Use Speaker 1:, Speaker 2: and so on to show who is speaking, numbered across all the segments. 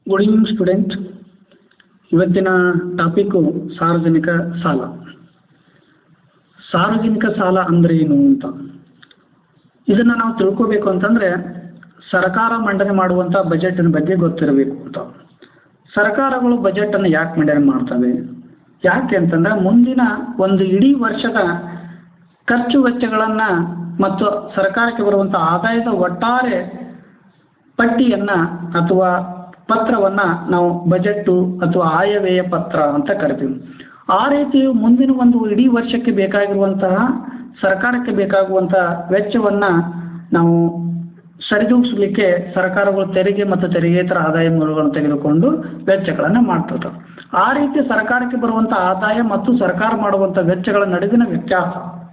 Speaker 1: Good evening student ಇವತ್ತಿನ topic ಸಾರ್ವಜನಿಕ ಸಾಲ ಸಾರ್ವಜನಿಕ ಸಾಲ ಅಂದರೆ ಏನು ಅಂತ ಇದನ್ನು ನಾವು ತಿಳ್ಕೋಬೇಕು ಅಂತಂದರೆ ಸರ್ಕಾರ ಮಂಡನೆ ಮಾಡುವಂಥ ಬಜೆಟಿನ ಬಗ್ಗೆ ಗೊತ್ತಿರಬೇಕು ಅಂತ ಸರ್ಕಾರಗಳು ಬಜೆಟನ್ನು ಯಾಕೆ ಮಂಡನೆ ಮಾಡ್ತವೆ ಯಾಕೆ ಅಂತಂದರೆ ಮುಂದಿನ ಒಂದು ಇಡೀ ವರ್ಷದ ಖರ್ಚು ವೆಚ್ಚಗಳನ್ನು ಮತ್ತು ಸರ್ಕಾರಕ್ಕೆ ಬರುವಂಥ ಆದಾಯದ ಒಟ್ಟಾರೆ ಪಟ್ಟಿಯನ್ನು ಅಥವಾ ಪತ್ರವನ್ನು ನಾವು ಬಜೆಟ್ಟು ಅಥವಾ ಆಯವ್ಯಯ ಪತ್ರ ಅಂತ ಕರಿತೀವಿ ಆ ರೀತಿ ಮುಂದಿನ ಒಂದು ಇಡೀ ವರ್ಷಕ್ಕೆ ಬೇಕಾಗಿರುವಂತಹ ಸರ್ಕಾರಕ್ಕೆ ಬೇಕಾಗುವಂಥ ವೆಚ್ಚವನ್ನು ನಾವು ಸರಿದೂಗಿಸಲಿಕ್ಕೆ ಸರ್ಕಾರಗಳು ತೆರಿಗೆ ಮತ್ತು ತೆರಿಗೆತರ ಆದಾಯ ಮೂಲಗಳನ್ನು ತೆಗೆದುಕೊಂಡು ವೆಚ್ಚಗಳನ್ನು ಮಾಡ್ತಿರ್ತವೆ ಆ ರೀತಿ ಸರ್ಕಾರಕ್ಕೆ ಬರುವಂಥ ಆದಾಯ ಮತ್ತು ಸರ್ಕಾರ ಮಾಡುವಂಥ ವೆಚ್ಚಗಳ ನಡುವಿನ ವ್ಯತ್ಯಾಸ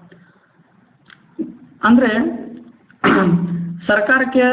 Speaker 1: ಅಂದರೆ ಸರ್ಕಾರಕ್ಕೆ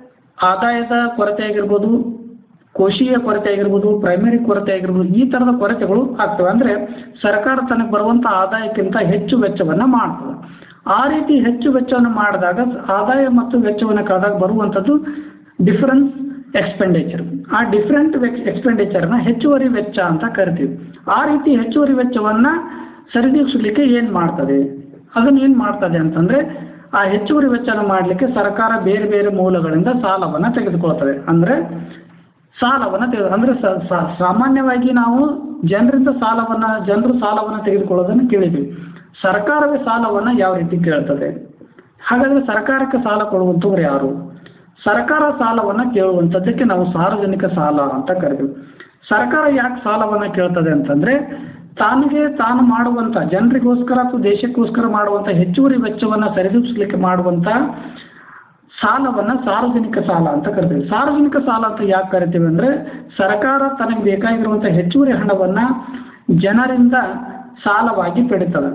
Speaker 1: ಆದಾಯದ ಕೊರತೆ ಆಗಿರ್ಬೋದು ಕೋಶೀಯ ಕೊರತೆ ಆಗಿರ್ಬೋದು ಪ್ರೈಮರಿ ಕೊರತೆ ಆಗಿರ್ಬೋದು ಈ ಥರದ ಕೊರತೆಗಳು ಆಗ್ತವೆ ಅಂದರೆ ಸರ್ಕಾರ ತನಗೆ ಬರುವಂಥ ಆದಾಯಕ್ಕಿಂತ ಹೆಚ್ಚು ವೆಚ್ಚವನ್ನು ಮಾಡ್ತದೆ ಆ ರೀತಿ ಹೆಚ್ಚು ವೆಚ್ಚವನ್ನು ಮಾಡಿದಾಗ ಆದಾಯ ಮತ್ತು ವೆಚ್ಚವನ್ನು ಕಳೆದಾಗ ಬರುವಂಥದ್ದು ಡಿಫರೆನ್ಸ್ ಎಕ್ಸ್ಪೆಂಡಿಚರ್ ಆ ಡಿಫ್ರೆಂಟ್ ವೆಚ್ ಎಕ್ಸ್ಪೆಂಡಿಚರ್ನ ಹೆಚ್ಚುವರಿ ವೆಚ್ಚ ಅಂತ ಕರಿತೀವಿ ಆ ರೀತಿ ಹೆಚ್ಚುವರಿ ವೆಚ್ಚವನ್ನು ಸರಿದೂಗಿಸಲಿಕ್ಕೆ ಏನು ಮಾಡ್ತದೆ ಅದನ್ನು ಏನು ಮಾಡ್ತದೆ ಅಂತಂದರೆ ಆ ಹೆಚ್ಚುವರಿ ವೆಚ್ಚನ ಮಾಡಲಿಕ್ಕೆ ಸರ್ಕಾರ ಬೇರೆ ಬೇರೆ ಮೂಲಗಳಿಂದ ಸಾಲವನ್ನು ತೆಗೆದುಕೊಳ್ತದೆ ಅಂದರೆ ಸಾಲವನ್ನು ತೆಗೆದು ಅಂದರೆ ಸಾಮಾನ್ಯವಾಗಿ ನಾವು ಜನರಿಂದ ಸಾಲವನ್ನು ಜನರು ಸಾಲವನ್ನು ತೆಗೆದುಕೊಳ್ಳೋದನ್ನು ಕೇಳಿದ್ವಿ ಸರ್ಕಾರವೇ ಸಾಲವನ್ನು ಯಾವ ರೀತಿ ಕೇಳ್ತದೆ ಹಾಗಾದರೆ ಸರ್ಕಾರಕ್ಕೆ ಸಾಲ ಕೊಡುವಂಥವ್ರು ಯಾರು ಸರ್ಕಾರ ಸಾಲವನ್ನು ಕೇಳುವಂಥದ್ದಕ್ಕೆ ನಾವು ಸಾರ್ವಜನಿಕ ಸಾಲ ಅಂತ ಕರಿತೀವಿ ಸರ್ಕಾರ ಯಾಕೆ ಸಾಲವನ್ನು ಕೇಳ್ತದೆ ಅಂತಂದರೆ ತಾನಿಗೆ ತಾನು ಮಾಡುವಂಥ ಜನರಿಗೋಸ್ಕರ ಅಥವಾ ದೇಶಕ್ಕೋಸ್ಕರ ಮಾಡುವಂಥ ಹೆಚ್ಚುವರಿ ವೆಚ್ಚವನ್ನು ಸರಿದೂಗಿಸಲಿಕ್ಕೆ ಮಾಡುವಂಥ ಸಾಲವನ್ನು ಸಾರ್ವಜನಿಕ ಸಾಲ ಅಂತ ಕರಿತೀವಿ ಸಾರ್ವಜನಿಕ ಸಾಲ ಅಂತ ಯಾಕೆ ಕರಿತೀವಿ ಅಂದರೆ ಸರ್ಕಾರ ತನಗೆ ಬೇಕಾಗಿರುವಂಥ ಹೆಚ್ಚುವರಿ ಹಣವನ್ನು ಜನರಿಂದ ಸಾಲವಾಗಿ ಪಡಿತದೆ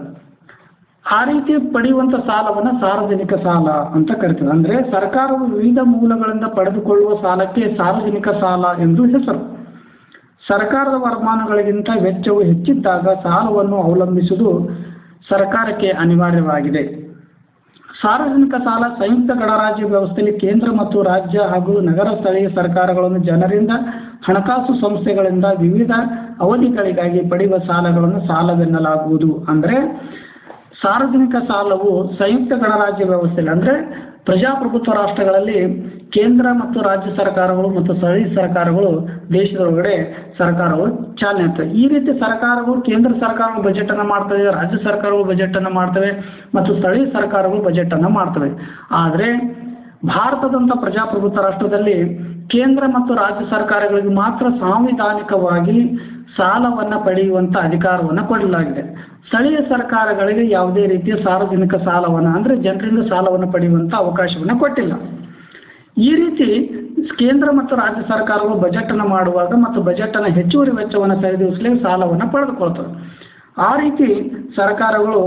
Speaker 1: ಆ ರೀತಿ ಪಡೆಯುವಂಥ ಸಾಲವನ್ನು ಸಾರ್ವಜನಿಕ ಸಾಲ ಅಂತ ಕರಿತೀವಿ ಅಂದರೆ ಸರ್ಕಾರವು ವಿವಿಧ ಮೂಲಗಳಿಂದ ಪಡೆದುಕೊಳ್ಳುವ ಸಾಲಕ್ಕೆ ಸಾರ್ವಜನಿಕ ಸಾಲ ಎಂದು ಹೆಸರು ಸರ್ಕಾರದ ವರಮಾನಗಳಿಗಿಂತ ವೆಚ್ಚವು ಹೆಚ್ಚಿದ್ದಾಗ ಸಾಲವನ್ನು ಅವಲಂಬಿಸುವುದು ಸರ್ಕಾರಕ್ಕೆ ಅನಿವಾರ್ಯವಾಗಿದೆ ಸಾರ್ವಜನಿಕ ಸಾಲ ಸಂಯುಕ್ತ ಗಣರಾಜ್ಯ ವ್ಯವಸ್ಥೆಯಲ್ಲಿ ಕೇಂದ್ರ ಮತ್ತು ರಾಜ್ಯ ಹಾಗೂ ನಗರ ಸ್ಥಳೀಯ ಸರ್ಕಾರಗಳನ್ನು ಜನರಿಂದ ಹಣಕಾಸು ಸಂಸ್ಥೆಗಳಿಂದ ವಿವಿಧ ಅವಧಿಗಳಿಗಾಗಿ ಪಡೆಯುವ ಸಾಲಗಳನ್ನು ಸಾಲವೆನ್ನಲಾಗುವುದು ಅಂದರೆ ಸಾರ್ವಜನಿಕ ಸಾಲವು ಸಂಯುಕ್ತ ಗಣರಾಜ್ಯ ವ್ಯವಸ್ಥೆಯಲ್ಲಿ ಅಂದರೆ ಪ್ರಜಾಪ್ರಭುತ್ವ ರಾಷ್ಟ್ರಗಳಲ್ಲಿ ಕೇಂದ್ರ ಮತ್ತು ರಾಜ್ಯ ಸರ್ಕಾರಗಳು ಮತ್ತು ಸ್ಥಳೀಯ ಸರ್ಕಾರಗಳು ದೇಶದೊಳಗಡೆ ಸರ್ಕಾರಗಳು ಚಾಲನೆ ಆಗ್ತವೆ ಈ ರೀತಿ ಸರ್ಕಾರಗಳು ಕೇಂದ್ರ ಸರ್ಕಾರಗಳು ಬಜೆಟನ್ನು ಮಾಡ್ತವೆ ರಾಜ್ಯ ಸರ್ಕಾರಗಳು ಬಜೆಟನ್ನು ಮಾಡ್ತವೆ ಮತ್ತು ಸ್ಥಳೀಯ ಸರ್ಕಾರಗಳು ಬಜೆಟನ್ನು ಮಾಡ್ತವೆ ಆದರೆ ಭಾರತದಂಥ ಪ್ರಜಾಪ್ರಭುತ್ವ ರಾಷ್ಟ್ರದಲ್ಲಿ ಕೇಂದ್ರ ಮತ್ತು ರಾಜ್ಯ ಸರ್ಕಾರಗಳಿಗೆ ಮಾತ್ರ ಸಾಂವಿಧಾನಿಕವಾಗಿ ಸಾಲವನ್ನು ಪಡೆಯುವಂಥ ಅಧಿಕಾರವನ್ನು ಕೊಡಲಾಗಿದೆ ಸ್ಥಳೀಯ ಸರ್ಕಾರಗಳಿಗೆ ಯಾವುದೇ ರೀತಿಯ ಸಾರ್ವಜನಿಕ ಸಾಲವನ್ನು ಅಂದರೆ ಜನರಿಂದ ಸಾಲವನ್ನು ಪಡೆಯುವಂಥ ಅವಕಾಶವನ್ನು ಕೊಟ್ಟಿಲ್ಲ ಈ ರೀತಿ ಕೇಂದ್ರ ಮತ್ತು ರಾಜ್ಯ ಸರ್ಕಾರಗಳು ಬಜೆಟನ್ನು ಮಾಡುವಾಗ ಮತ್ತು ಬಜೆಟನ್ನು ಹೆಚ್ಚುವರಿ ವೆಚ್ಚವನ್ನು ಸರಿದೂಗಿಸಲಿಕ್ಕೆ ಸಾಲವನ್ನು ಪಡೆದುಕೊಳ್ತವೆ ಆ ರೀತಿ ಸರ್ಕಾರಗಳು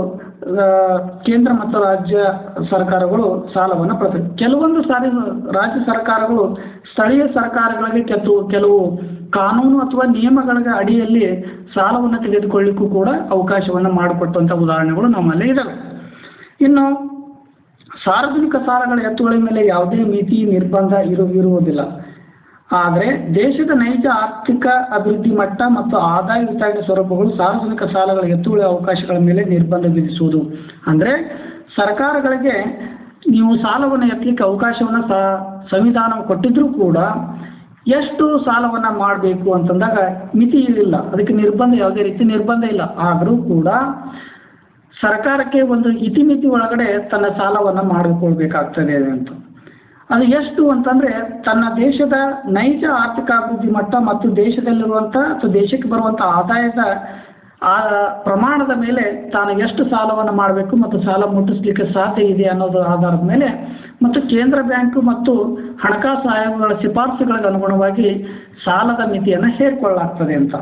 Speaker 1: ಕೇಂದ್ರ ಮತ್ತು ರಾಜ್ಯ ಸರ್ಕಾರಗಳು ಸಾಲವನ್ನು ಪಡೆತವೆ ಕೆಲವೊಂದು ಸಾರಿ ರಾಜ್ಯ ಸರ್ಕಾರಗಳು ಸ್ಥಳೀಯ ಸರ್ಕಾರಗಳಿಗೆ ಕೆಲವು ಕೆಲವು ಕಾನೂನು ಅಥವಾ ನಿಯಮಗಳ ಅಡಿಯಲ್ಲಿ ಸಾಲವನ್ನು ತೆಗೆದುಕೊಳ್ಳಿಕ್ಕೂ ಕೂಡ ಅವಕಾಶವನ್ನು ಮಾಡಿಕೊಟ್ಟಂಥ ಉದಾಹರಣೆಗಳು ನಮ್ಮಲ್ಲಿ ಇದ್ದಾವೆ ಇನ್ನು ಸಾರ್ವಜನಿಕ ಸಾಲಗಳ ಎತ್ತುಗಳ ಮೇಲೆ ಯಾವುದೇ ಮಿತಿ ನಿರ್ಬಂಧ ಇರು ಇರುವುದಿಲ್ಲ ಆದರೆ ದೇಶದ ನೈಜ ಆರ್ಥಿಕ ಅಭಿವೃದ್ಧಿ ಮಟ್ಟ ಮತ್ತು ಆದಾಯ ವಿತರಣೆ ಸ್ವರೂಪಗಳು ಸಾರ್ವಜನಿಕ ಸಾಲಗಳ ಎತ್ತುಗಳ ಅವಕಾಶಗಳ ಮೇಲೆ ನಿರ್ಬಂಧ ವಿಧಿಸುವುದು ಅಂದರೆ ಸರ್ಕಾರಗಳಿಗೆ ನೀವು ಸಾಲವನ್ನು ಎತ್ತಲಿಕ್ಕೆ ಅವಕಾಶವನ್ನು ಸ ಸಂವಿಧಾನ ಕೊಟ್ಟಿದ್ದರೂ ಕೂಡ ಎಷ್ಟು ಸಾಲವನ್ನು ಮಾಡಬೇಕು ಅಂತಂದಾಗ ಮಿತಿ ಇಲ್ಲ ಅದಕ್ಕೆ ನಿರ್ಬಂಧ ಯಾವುದೇ ರೀತಿ ನಿರ್ಬಂಧ ಇಲ್ಲ ಆದರೂ ಕೂಡ ಸರ್ಕಾರಕ್ಕೆ ಒಂದು ಇತಿಮಿತಿ ಒಳಗಡೆ ತನ್ನ ಸಾಲವನ್ನು ಮಾಡಿಕೊಳ್ಬೇಕಾಗ್ತದೆ ಅಂತ ಅದು ಎಷ್ಟು ಅಂತಂದರೆ ತನ್ನ ದೇಶದ ನೈಜ ಆರ್ಥಿಕ ಅಭಿವೃದ್ಧಿ ಮಟ್ಟ ಮತ್ತು ದೇಶದಲ್ಲಿರುವಂಥ ಅಥವಾ ದೇಶಕ್ಕೆ ಬರುವಂಥ ಆದಾಯದ ಆ ಪ್ರಮಾಣದ ಮೇಲೆ ತಾನು ಎಷ್ಟು ಸಾಲವನ್ನು ಮಾಡಬೇಕು ಮತ್ತು ಸಾಲ ಮುಟ್ಟಿಸ್ಲಿಕ್ಕೆ ಸಾಧ್ಯ ಇದೆ ಅನ್ನೋದು ಆಧಾರದ ಮೇಲೆ ಮತ್ತು ಕೇಂದ್ರ ಬ್ಯಾಂಕು ಮತ್ತು ಹಣಕಾಸು ಆಯೋಗಗಳ ಶಿಫಾರಸುಗಳಿಗೆ ಅನುಗುಣವಾಗಿ ಸಾಲದ ಮಿತಿಯನ್ನು ಹೇರಿಕೊಳ್ಳಲಾಗ್ತದೆ ಅಂತ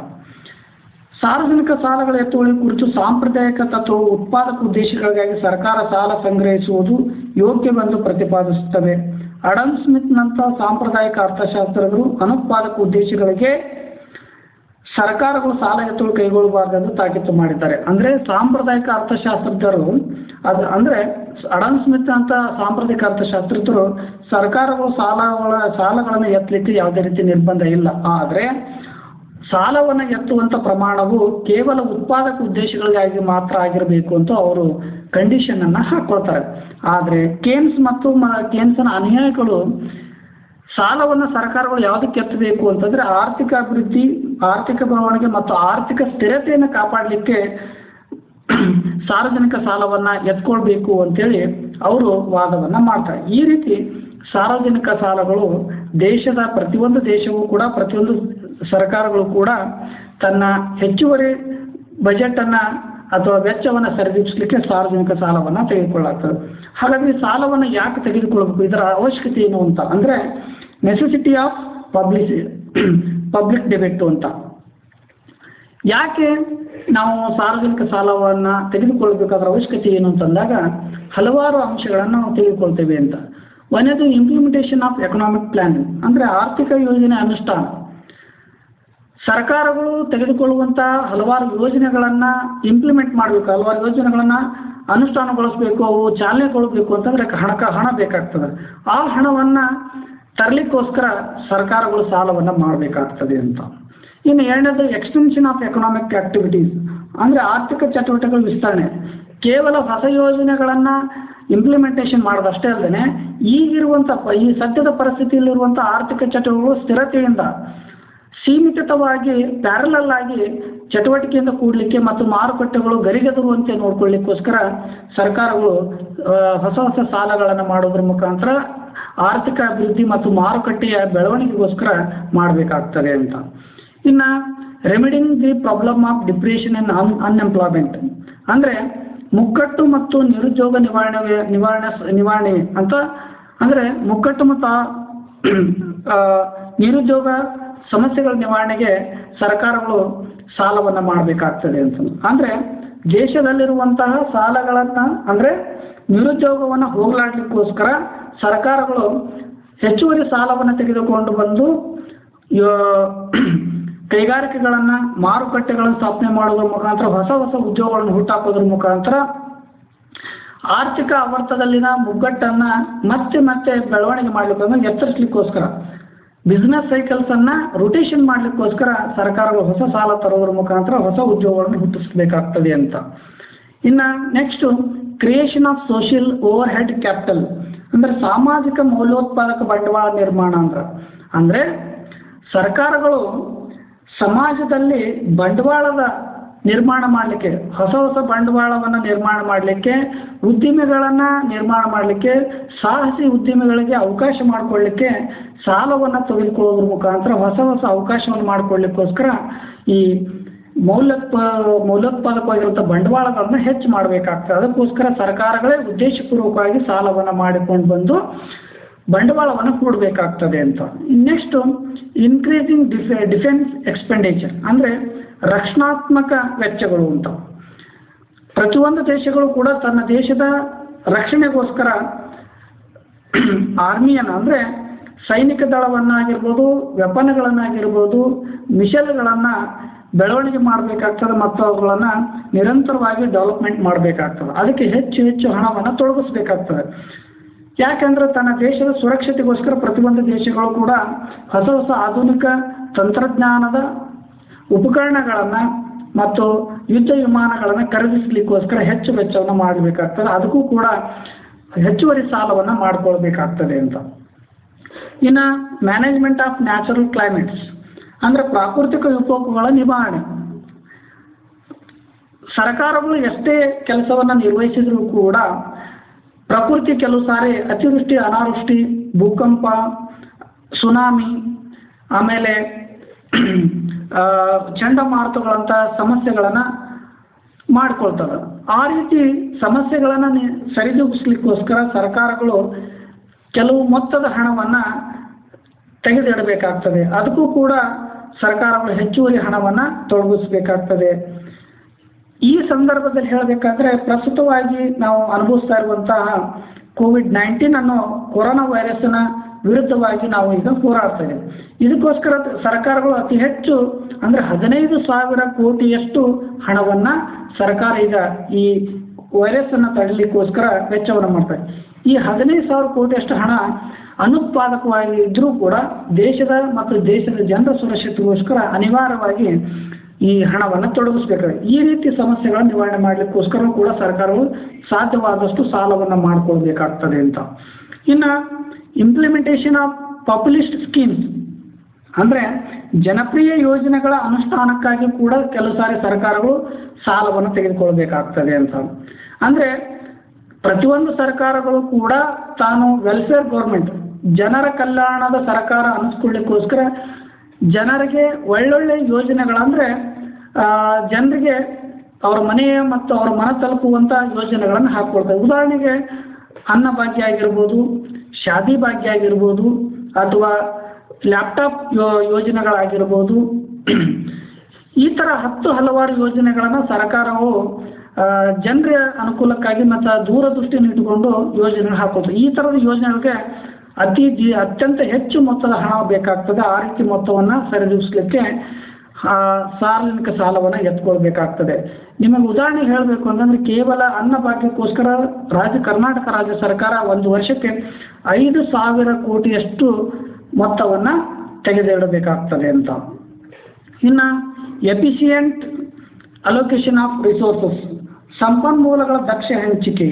Speaker 1: ಸಾರ್ವಜನಿಕ ಸಾಲಗಳ ಎತ್ತುವಳಿ ಕುರಿತು ಸಾಂಪ್ರದಾಯಿಕ ತತ್ವವು ಉತ್ಪಾದಕ ಉದ್ದೇಶಗಳಿಗಾಗಿ ಸರ್ಕಾರ ಸಾಲ ಸಂಗ್ರಹಿಸುವುದು ಯೋಗ್ಯವೆಂದು ಪ್ರತಿಪಾದಿಸುತ್ತವೆ ಅಡಮ್ ಸ್ಮಿತ್ನಂಥ ಸಾಂಪ್ರದಾಯಿಕ ಅರ್ಥಶಾಸ್ತ್ರಜ್ಞರು ಅನುತ್ಪಾದಕ ಉದ್ದೇಶಗಳಿಗೆ ಸರ್ಕಾರಗಳು ಸಾಲ ಎತ್ತಲು ಕೈಗೊಳ್ಳಬಾರದೆಂದು ತಾಕೀತು ಮಾಡಿದ್ದಾರೆ ಅಂದರೆ ಸಾಂಪ್ರದಾಯಿಕ ಅರ್ಥಶಾಸ್ತ್ರಜ್ಞರು ಅದು ಅಂದರೆ ಅಡಮ್ ಸ್ಮಿತ್ ಅಂತ ಸಾಂಪ್ರದಾಯಿಕ ಅರ್ಥಶಾಸ್ತ್ರಜ್ಞರು ಸರ್ಕಾರಗಳು ಸಾಲಗಳ ಸಾಲಗಳನ್ನು ಎತ್ತಲಿಕ್ಕೆ ಯಾವುದೇ ರೀತಿ ನಿರ್ಬಂಧ ಇಲ್ಲ ಆದರೆ ಸಾಲವನ್ನು ಎತ್ತುವಂಥ ಪ್ರಮಾಣವು ಕೇವಲ ಉತ್ಪಾದಕ ಉದ್ದೇಶಗಳಿಗಾಗಿ ಮಾತ್ರ ಆಗಿರಬೇಕು ಅಂತ ಅವರು ಕಂಡೀಷನನ್ನು ಹಾಕ್ಕೊಳ್ತಾರೆ ಆದರೆ ಕೇನ್ಸ್ ಮತ್ತು ಮ ಕೇನ್ಸ್ನ ಅನುಯಾಯಿಗಳು ಸಾಲವನ್ನು ಸರ್ಕಾರಗಳು ಯಾವುದಕ್ಕೆ ಎತ್ತಬೇಕು ಅಂತಂದರೆ ಆರ್ಥಿಕ ಅಭಿವೃದ್ಧಿ ಆರ್ಥಿಕ ಬೆಳವಣಿಗೆ ಮತ್ತು ಆರ್ಥಿಕ ಸ್ಥಿರತೆಯನ್ನು ಕಾಪಾಡಲಿಕ್ಕೆ ಸಾರ್ವಜನಿಕ ಸಾಲವನ್ನು ಎತ್ಕೊಳ್ಬೇಕು ಅಂತೇಳಿ ಅವರು ವಾದವನ್ನು ಮಾಡ್ತಾರೆ ಈ ರೀತಿ ಸಾರ್ವಜನಿಕ ಸಾಲಗಳು ದೇಶದ ಪ್ರತಿಯೊಂದು ದೇಶವೂ ಕೂಡ ಪ್ರತಿಯೊಂದು ಸರ್ಕಾರಗಳು ಕೂಡ ತನ್ನ ಹೆಚ್ಚುವರಿ ಬಜೆಟನ್ನು ಅಥವಾ ವೆಚ್ಚವನ್ನು ಸರಿದೂಗಿಸಲಿಕ್ಕೆ ಸಾರ್ವಜನಿಕ ಸಾಲವನ್ನು ತೆಗೆದುಕೊಳ್ಳಾಗ್ತದೆ ಹಾಗಾದರೆ ಸಾಲವನ್ನು ಯಾಕೆ ತೆಗೆದುಕೊಳ್ಬೇಕು ಇದರ ಅವಶ್ಯಕತೆ ಏನು ಅಂತ ಅಂದರೆ ನೆಸೆಸಿಟಿ ಆಫ್ ಪಬ್ಲಿಸಿ ಪಬ್ಲಿಕ್ ಡೆಬಿಟ್ಟು ಅಂತ ಯಾಕೆ ನಾವು ಸಾರ್ವಜನಿಕ ಸಾಲವನ್ನು ತೆಗೆದುಕೊಳ್ಬೇಕಾದ್ರ ಅವಶ್ಯಕತೆ ಏನು ಅಂತಂದಾಗ ಹಲವಾರು ಅಂಶಗಳನ್ನು ನಾವು ತೆಗೆದುಕೊಳ್ತೇವೆ ಅಂತ ಒಂದನೇದು ಇಂಪ್ಲಿಮೆಂಟೇಷನ್ ಆಫ್ ಎಕನಾಮಿಕ್ ಪ್ಲಾನಿಂಗ್ ಅಂದರೆ ಆರ್ಥಿಕ ಯೋಜನೆ ಅನುಷ್ಠಾನ ಸರ್ಕಾರಗಳು ತೆಗೆದುಕೊಳ್ಳುವಂಥ ಹಲವಾರು ಯೋಜನೆಗಳನ್ನು ಇಂಪ್ಲಿಮೆಂಟ್ ಮಾಡಬೇಕು ಹಲವಾರು ಯೋಜನೆಗಳನ್ನು ಅನುಷ್ಠಾನಗೊಳಿಸಬೇಕು ಅವು ಚಾಲನೆಗೊಳ್ಳಬೇಕು ಅಂತಂದರೆ ಹಣಕ ಹಣ ಬೇಕಾಗ್ತದೆ ಆ ಹಣವನ್ನು ತರಲಿಕ್ಕೋಸ್ಕರ ಸರ್ಕಾರಗಳು ಸಾಲವನ್ನು ಮಾಡಬೇಕಾಗ್ತದೆ ಅಂತ ಇನ್ನು ಎರಡನೇದು ಎಕ್ಸ್ಟೆನ್ಷನ್ ಆಫ್ ಎಕನಾಮಿಕ್ ಆಕ್ಟಿವಿಟೀಸ್ ಅಂದರೆ ಆರ್ಥಿಕ ಚಟುವಟಿಕೆಗಳ ವಿಸ್ತರಣೆ ಕೇವಲ ಹೊಸ ಯೋಜನೆಗಳನ್ನು ಇಂಪ್ಲಿಮೆಂಟೇಷನ್ ಮಾಡೋದಷ್ಟೇ ಅಲ್ಲದೆ ಈಗಿರುವಂಥ ಪ ಈ ಸದ್ಯದ ಪರಿಸ್ಥಿತಿಯಲ್ಲಿರುವಂಥ ಆರ್ಥಿಕ ಚಟುವಟಿಕೆಗಳು ಸ್ಥಿರತೆಯಿಂದ ಸೀಮಿತವಾಗಿ ಪ್ಯಾರಲಲ್ ಆಗಿ ಚಟುವಟಿಕೆಯಿಂದ ಕೂಡಲಿಕ್ಕೆ ಮತ್ತು ಮಾರುಕಟ್ಟೆಗಳು ಗರಿಗೆದರುವಂತೆ ನೋಡ್ಕೊಳ್ಳಿಕ್ಕೋಸ್ಕರ ಸರ್ಕಾರಗಳು ಆ, ಹೊಸ ಹೊಸ ಸಾಲಗಳನ್ನು ಮಾಡೋದ್ರ ಮುಖಾಂತರ ಆರ್ಥಿಕ ಅಭಿವೃದ್ಧಿ ಮತ್ತು ಮಾರುಕಟ್ಟೆಯ ಬೆಳವಣಿಗೆಗೋಸ್ಕರ ಮಾಡಬೇಕಾಗ್ತದೆ ಅಂತ ಇನ್ನು remedying the problem of depression and un unemployment ಅಂದರೆ ಮುಕ್ಕಟ್ಟು ಮತ್ತು ನಿರುದ್ಯೋಗ ನಿವಾರಣೆ ನಿವಾರಣೆ ನಿವಾರಣೆ ಅಂತ ಅಂದರೆ ಮುಕ್ಕಟ್ಟು ಮತ್ತು ಆ, ಆ, ನಿರುದ್ಯೋಗ ಸಮಸ್ಯೆಗಳ ನಿವಾರಣೆಗೆ ಸರ್ಕಾರಗಳು ಸಾಲವನ್ನು ಮಾಡಬೇಕಾಗ್ತದೆ ಅಂತ ಅಂದರೆ ದೇಶದಲ್ಲಿರುವಂತಹ ಸಾಲಗಳನ್ನು ಅಂದರೆ ನಿರುದ್ಯೋಗವನ್ನು ಹೋಗಲಾಡಲಿಕ್ಕೋಸ್ಕರ ಸರ್ಕಾರಗಳು ಹೆಚ್ಚುವರಿ ಸಾಲವನ್ನು ತೆಗೆದುಕೊಂಡು ಬಂದು ಯೋ- ಕೈಗಾರಿಕೆಗಳನ್ನು ಮಾರುಕಟ್ಟೆಗಳನ್ನು ಸ್ಥಾಪನೆ ಮಾಡೋದ್ರ ಮುಖಾಂತರ ಹೊಸ ಹೊಸ ಉದ್ಯೋಗಗಳನ್ನು ಹುಟ್ಟಾಕೋದ್ರ ಮುಖಾಂತರ ಆರ್ಥಿಕ ಆವರ್ತದಲ್ಲಿನ ಮುಗ್ಗಟ್ಟನ್ನು ಮತ್ತೆ ಮತ್ತೆ ಬೆಳವಣಿಗೆ ಮಾಡಲಿಕ್ಕೆ ಅಂದ್ರೆ ಎತ್ತರಿಸ್ಲಿಕ್ಕೋಸ್ಕರ ಬಿಸ್ನೆಸ್ ಸೈಕಲ್ಸನ್ನು ರೊಟೇಷನ್ ಮಾಡಲಿಕ್ಕೋಸ್ಕರ ಸರ್ಕಾರಗಳು ಹೊಸ ಸಾಲ ತರೋದ್ರ ಮುಖಾಂತರ ಹೊಸ ಉದ್ಯೋಗಗಳನ್ನು ಹುಟ್ಟಿಸ್ಬೇಕಾಗ್ತದೆ ಅಂತ ಇನ್ನು next creation of social overhead capital ಅಂದರೆ ಸಾಮಾಜಿಕ ಮೌಲ್ಯೋತ್ಪಾದಕ ಬಂಡವಾಳ ನಿರ್ಮಾಣ ಅಂದ್ರೆ ಅಂದರೆ ಸರ್ಕಾರಗಳು ಸಮಾಜದಲ್ಲಿ ಬಂಡವಾಳದ ನಿರ್ಮಾಣ ಮಾಡಲಿಕ್ಕೆ ಹೊಸ ಹೊಸ ಬಂಡವಾಳವನ್ನು ನಿರ್ಮಾಣ ಮಾಡಲಿಕ್ಕೆ ಉದ್ದಿಮೆಗಳನ್ನು ನಿರ್ಮಾಣ ಮಾಡಲಿಕ್ಕೆ ಸಾಹಸಿ ಉದ್ಯಮಿಗಳಿಗೆ ಅವಕಾಶ ಮಾಡಿಕೊಳ್ಳಿಕ್ಕೆ ಸಾಲವನ್ನು ತೆಗೆದುಕೊಳ್ಳೋದ್ರ ಮುಖಾಂತರ ಹೊಸ ಹೊಸ ಅವಕಾಶವನ್ನು ಮಾಡಿಕೊಳ್ಳಿಕ್ಕೋಸ್ಕರ ಈ ಮೌಲ್ಯೋತ್ಪ ಮೌಲ್ಯೋತ್ಪಾದಕವಾಗಿರುವಂಥ ಬಂಡವಾಳಗಳನ್ನು ಹೆಚ್ಚು ಮಾಡಬೇಕಾಗ್ತದೆ ಅದಕ್ಕೋಸ್ಕರ ಸರ್ಕಾರಗಳೇ ಉದ್ದೇಶಪೂರ್ವಕವಾಗಿ ಸಾಲವನ್ನು ಮಾಡಿಕೊಂಡು ಬಂದು ಬಂಡವಾಳವನ್ನು ಹೂಡಬೇಕಾಗ್ತದೆ ಅಂತ next increasing defence defence expenditure ಅಂದರೆ ರಕ್ಷಣಾತ್ಮಕ ವೆಚ್ಚಗಳು ಅಂತ ಪ್ರತಿಯೊಂದು ದೇಶಗಳು ಕೂಡ ತನ್ನ ದೇಶದ ರಕ್ಷಣೆಗೋಸ್ಕರ ಆರ್ಮಿಯನ್ನು ಅಂದರೆ ಸೈನಿಕ ದಳವನ್ನಾಗಿರ್ಬೋದು ವೆಪನ್ಗಳನ್ನಾಗಿರ್ಬೋದು ಮಿಷಲ್ಗಳನ್ನು ಬೆಳವಣಿಗೆ ಮಾಡಬೇಕಾಗ್ತದೆ ಮತ್ತು ಅವುಗಳನ್ನು ನಿರಂತರವಾಗಿ ಡೆವಲಪ್ಮೆಂಟ್ ಮಾಡಬೇಕಾಗ್ತದೆ ಅದಕ್ಕೆ ಹೆಚ್ಚು ಹೆಚ್ಚು ಹಣವನ್ನು ತೊಡಗಿಸ್ಬೇಕಾಗ್ತದೆ ಯಾಕಂದ್ರೆ ತನ್ನ ದೇಶದ ಸುರಕ್ಷತೆಗೋಸ್ಕರ ಪ್ರತಿಯೊಂದು ದೇಶಗಳು ಕೂಡ ಹೊಸ ಹೊಸ ಆಧುನಿಕ ತಂತ್ರಜ್ಞಾನದ ಉಪಕರಣಗಳನ್ನು ಮತ್ತು ಯುದ್ಧ ವಿಮಾನಗಳನ್ನು ಖರೀದಿಸಲಿಕ್ಕೋಸ್ಕರ ಹೆಚ್ಚು ವೆಚ್ಚವನ್ನು ಮಾಡಬೇಕಾಗ್ತದೆ ಅದಕ್ಕೂ ಕೂಡ ಹೆಚ್ಚುವರಿ ಸಾಲವನ್ನು ಮಾಡಿಕೊಳ್ಬೇಕಾಗ್ತದೆ ಅಂತ ಇನ್ನು ಮ್ಯಾನೇಜ್ಮೆಂಟ್ ಆಫ್ ನ್ಯಾಚುರಲ್ ಕ್ಲೈಮೇಟ್ಸ್ ಅಂದರೆ ಪ್ರಾಕೃತಿಕ ವಿಕೋಪಗಳ ನಿವಾರಣೆ ಸರ್ಕಾರಗಳು ಎಷ್ಟೇ ಕೆಲಸವನ್ನು ನಿರ್ವಹಿಸಿದರೂ ಕೂಡ ಪ್ರಕೃತಿ ಕೆಲವು ಸಾರಿ ಅತಿವೃಷ್ಟಿ ಅನಾವೃಷ್ಟಿ ಭೂಕಂಪ ಸುನಾಮಿ ಆಮೇಲೆ ಆ, ಚಂಡಮಾರುತಗಳಂಥ ಸಮಸ್ಯೆಗಳನ್ನು ಮಾಡ್ಕೊಳ್ತವೆ ಆ ರೀತಿ ಸಮಸ್ಯೆಗಳನ್ನು ನಿ ಸರಿದೂಗಿಸ್ಲಿಕ್ಕೋಸ್ಕರ ಸರ್ಕಾರಗಳು ಕೆಲವು ಮೊತ್ತದ ಹಣವನ್ನು ತೆಗೆದಿಡಬೇಕಾಗ್ತದೆ ಅದಕ್ಕೂ ಕೂಡ ಸರ್ಕಾರಗಳು ಹೆಚ್ಚುವರಿ ಹಣವನ್ನು ತೊಡಗಿಸ್ಬೇಕಾಗ್ತದೆ ಈ ಸಂದರ್ಭದಲ್ಲಿ ಹೇಳಬೇಕಾದ್ರೆ ಪ್ರಸ್ತುತವಾಗಿ ನಾವು ಅನುಭವಿಸ್ತಾ ಇರುವಂತಹ ಕೋವಿಡ್ ನೈನ್ಟೀನ್ ಅನ್ನೋ ಕೊರೋನಾ ವೈರಸ್ನ ವಿರುದ್ಧವಾಗಿ ನಾವು ಈಗ ಹೋರಾಡ್ತಾ ಇದ್ದೀವಿ ಇದಕ್ಕೋಸ್ಕರ ಸರ್ಕಾರಗಳು ಅತಿ ಹೆಚ್ಚು ಅಂದರೆ ಹದಿನೈದು ಸಾವಿರ ಕೋಟಿಯಷ್ಟು ಹಣವನ್ನು ಸರ್ಕಾರ ಈಗ ಈ ವೈರಸ್ಸನ್ನು ತಡೆಯಲಿಕ್ಕೋಸ್ಕರ ವೆಚ್ಚವನ್ನು ಮಾಡ್ತಾರೆ ಈ ಹದಿನೈದು ಸಾವಿರ ಕೋಟಿಯಷ್ಟು ಹಣ ಅನುತ್ಪಾದಕವಾಗಿ ಇದ್ದರೂ ಕೂಡ ದೇಶದ ಮತ್ತು ದೇಶದ ಜನರ ಸುರಕ್ಷತೆಗೋಸ್ಕರ ಅನಿವಾರ್ಯವಾಗಿ ಈ ಹಣವನ್ನು ತೊಡಗಿಸ್ಬೇಕಾಗಿದೆ ಈ ರೀತಿ ಸಮಸ್ಯೆಗಳನ್ನು ನಿವಾರಣೆ ಮಾಡಲಿಕ್ಕೋಸ್ಕರ ಕೂಡ ಸರ್ಕಾರಗಳು ಸಾಧ್ಯವಾದಷ್ಟು ಸಾಲವನ್ನು ಮಾಡಿಕೊಳ್ಬೇಕಾಗ್ತದೆ ಅಂತ ಇನ್ನು ಇಂಪ್ಲಿಮೆಂಟೇಷನ್ ಆಫ್ ಪಾಪ್ಯುಲಿಸ್ಟ್ ಸ್ಕೀಮ್ಸ್ ಅಂದರೆ ಜನಪ್ರಿಯ ಯೋಜನೆಗಳ ಅನುಷ್ಠಾನಕ್ಕಾಗಿ ಕೂಡ ಕೆಲವು ಸಾರಿ ಸರ್ಕಾರಗಳು ಸಾಲವನ್ನು ತೆಗೆದುಕೊಳ್ಬೇಕಾಗ್ತದೆ ಅಂತ ಅಂದರೆ ಪ್ರತಿಯೊಂದು ಸರ್ಕಾರಗಳು ಕೂಡ ತಾನು ವೆಲ್ಫೇರ್ ಗೌರ್ಮೆಂಟ್ ಜನರ ಕಲ್ಯಾಣದ ಸರ್ಕಾರ ಅನ್ನಿಸ್ಕೊಳ್ಳಿಕ್ಕೋಸ್ಕರ ಜನರಿಗೆ ಒಳ್ಳೊಳ್ಳೆ ಯೋಜನೆಗಳಂದರೆ ಜನರಿಗೆ ಅವರ ಮನೆಯ ಮತ್ತು ಅವರ ಮನ ತಲುಪುವಂಥ ಯೋಜನೆಗಳನ್ನು ಹಾಕ್ಕೊಳ್ತಾರೆ ಉದಾಹರಣೆಗೆ ಅನ್ನಭಾಗ್ಯ ಆಗಿರ್ಬೋದು ಶಾದಿ ಭಾಗ್ಯ ಆಗಿರ್ಬೋದು ಅಥವಾ ಲ್ಯಾಪ್ಟಾಪ್ ಯೋ ಯೋಜನೆಗಳಾಗಿರ್ಬೋದು ಈ ಥರ ಹತ್ತು ಹಲವಾರು ಯೋಜನೆಗಳನ್ನು ಸರ್ಕಾರವು ಜನರ ಅನುಕೂಲಕ್ಕಾಗಿ ಮತ್ತು ದೂರದೃಷ್ಟಿಯನ್ನು ಇಟ್ಟುಕೊಂಡು ಯೋಜನೆ ಹಾಕೋದು ಈ ಥರದ ಯೋಜನೆಗಳಿಗೆ ಅತಿ ಜಿ ಅತ್ಯಂತ ಹೆಚ್ಚು ಮೊತ್ತದ ಹಣ ಬೇಕಾಗ್ತದೆ ಆ ರೀತಿ ಮೊತ್ತವನ್ನು ಸರಿದೂಗಿಸ್ಲಿಕ್ಕೆ ಆ, ಸಾರ್ವಜನಿಕ ಸಾಲವನ್ನು ಎತ್ಕೊಳ್ಬೇಕಾಗ್ತದೆ ನಿಮಗೆ ಉದಾಹರಣೆ ಹೇಳಬೇಕು ಅಂತಂದರೆ ಕೇವಲ ಅನ್ನಭಾಗ್ಯಕ್ಕೋಸ್ಕರ ರಾಜ್ಯ ಕರ್ನಾಟಕ ರಾಜ್ಯ ಸರ್ಕಾರ ಒಂದು ವರ್ಷಕ್ಕೆ ಐದು ಸಾವಿರ ಕೋಟಿಯಷ್ಟು ಮೊತ್ತವನ್ನು ತೆಗೆದಿಡಬೇಕಾಗ್ತದೆ ಅಂತ ಇನ್ನು ಎಫಿಷಿಯಂಟ್ ಅಲೋಕೇಶನ್ ಆಫ್ ರಿಸೋರ್ಸಸ್ ಸಂಪನ್ಮೂಲಗಳ ದಕ್ಷ ಹಂಚಿಕೆ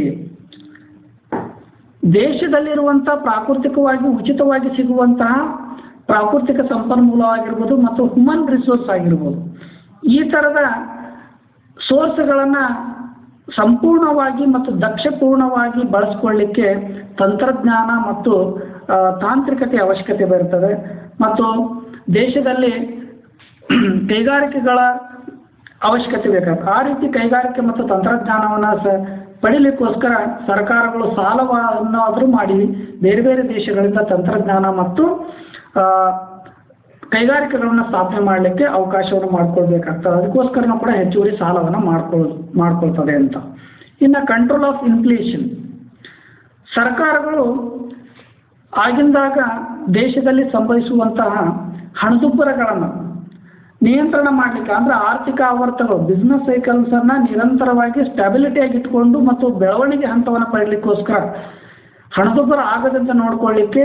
Speaker 1: ದೇಶದಲ್ಲಿರುವಂಥ ಪ್ರಾಕೃತಿಕವಾಗಿ ಉಚಿತವಾಗಿ ಸಿಗುವಂತಹ ಪ್ರಾಕೃತಿಕ ಸಂಪನ್ಮೂಲ ಆಗಿರ್ಬೋದು ಮತ್ತು ಹ್ಯೂಮನ್ ರಿಸೋರ್ಸ್ ಆಗಿರ್ಬೋದು ಈ ಥರದ ಸೋರ್ಸ್ಗಳನ್ನು ಸಂಪೂರ್ಣವಾಗಿ ಮತ್ತು ದಕ್ಷಪೂರ್ಣವಾಗಿ ಬಳಸ್ಕೊಳ್ಳಿಕ್ಕೆ ತಂತ್ರಜ್ಞಾನ ಮತ್ತು ಆ, ತಾಂತ್ರಿಕತೆ ಅವಶ್ಯಕತೆ ಬರ್ತದೆ ಮತ್ತು ದೇಶದಲ್ಲಿ ಕೈಗಾರಿಕೆಗಳ ಅವಶ್ಯಕತೆ ಬೇಕಾಗ್ತದೆ ಆ ರೀತಿ ಕೈಗಾರಿಕೆ ಮತ್ತು ತಂತ್ರಜ್ಞಾನವನ್ನು ಸ ಪಡಿಲಿಕ್ಕೋಸ್ಕರ ಸರ್ಕಾರಗಳು ಸಾಲವನ್ನಾದರೂ ಮಾಡಿ ಬೇರೆ ಬೇರೆ ದೇಶಗಳಿಂದ ತಂತ್ರಜ್ಞಾನ ಮತ್ತು ಆ, ಕೈಗಾರಿಕೆಗಳನ್ನು ಸ್ಥಾಪನೆ ಮಾಡಲಿಕ್ಕೆ ಅವಕಾಶವನ್ನು ಮಾಡಿಕೊಳ್ಬೇಕಾಗ್ತದೆ ಅದಕ್ಕೋಸ್ಕರ ಕೂಡ ಹೆಚ್ಚುವರಿ ಸಾಲವನ್ನು ಮಾಡ್ಕೊಳ್ ಮಾಡ್ಕೊಳ್ತದೆ ಅಂತ ಇನ್ನು ಕಂಟ್ರೋಲ್ ಆಫ್ ಇನ್ಫ್ಲೇಷನ್ ಸರ್ಕಾರಗಳು ಆಗಿಂದಾಗ ದೇಶದಲ್ಲಿ ಸಂಭವಿಸುವಂತಹ ಹಣದುಬ್ಬರಗಳನ್ನು ನಿಯಂತ್ರಣ ಮಾಡಲಿಕ್ಕೆ ಅಂದರೆ ಆರ್ಥಿಕ ಆವರ್ತಗಳು ಬಿಸ್ನೆಸ್ ಸೈಕಲ್ಸನ್ನು ನಿರಂತರವಾಗಿ ಸ್ಟೆಬಿಲಿಟಿಯಾಗಿ ಇಟ್ಕೊಂಡು ಮತ್ತು ಬೆಳವಣಿಗೆ ಹಂತವನ್ನು ಪಡೀಲಿಕ್ಕೋಸ್ಕರ ಹಣದುಬ್ಬರ ಆಗದಂತೆ ನೋಡ್ಕೊಳ್ಳಿಕ್ಕೆ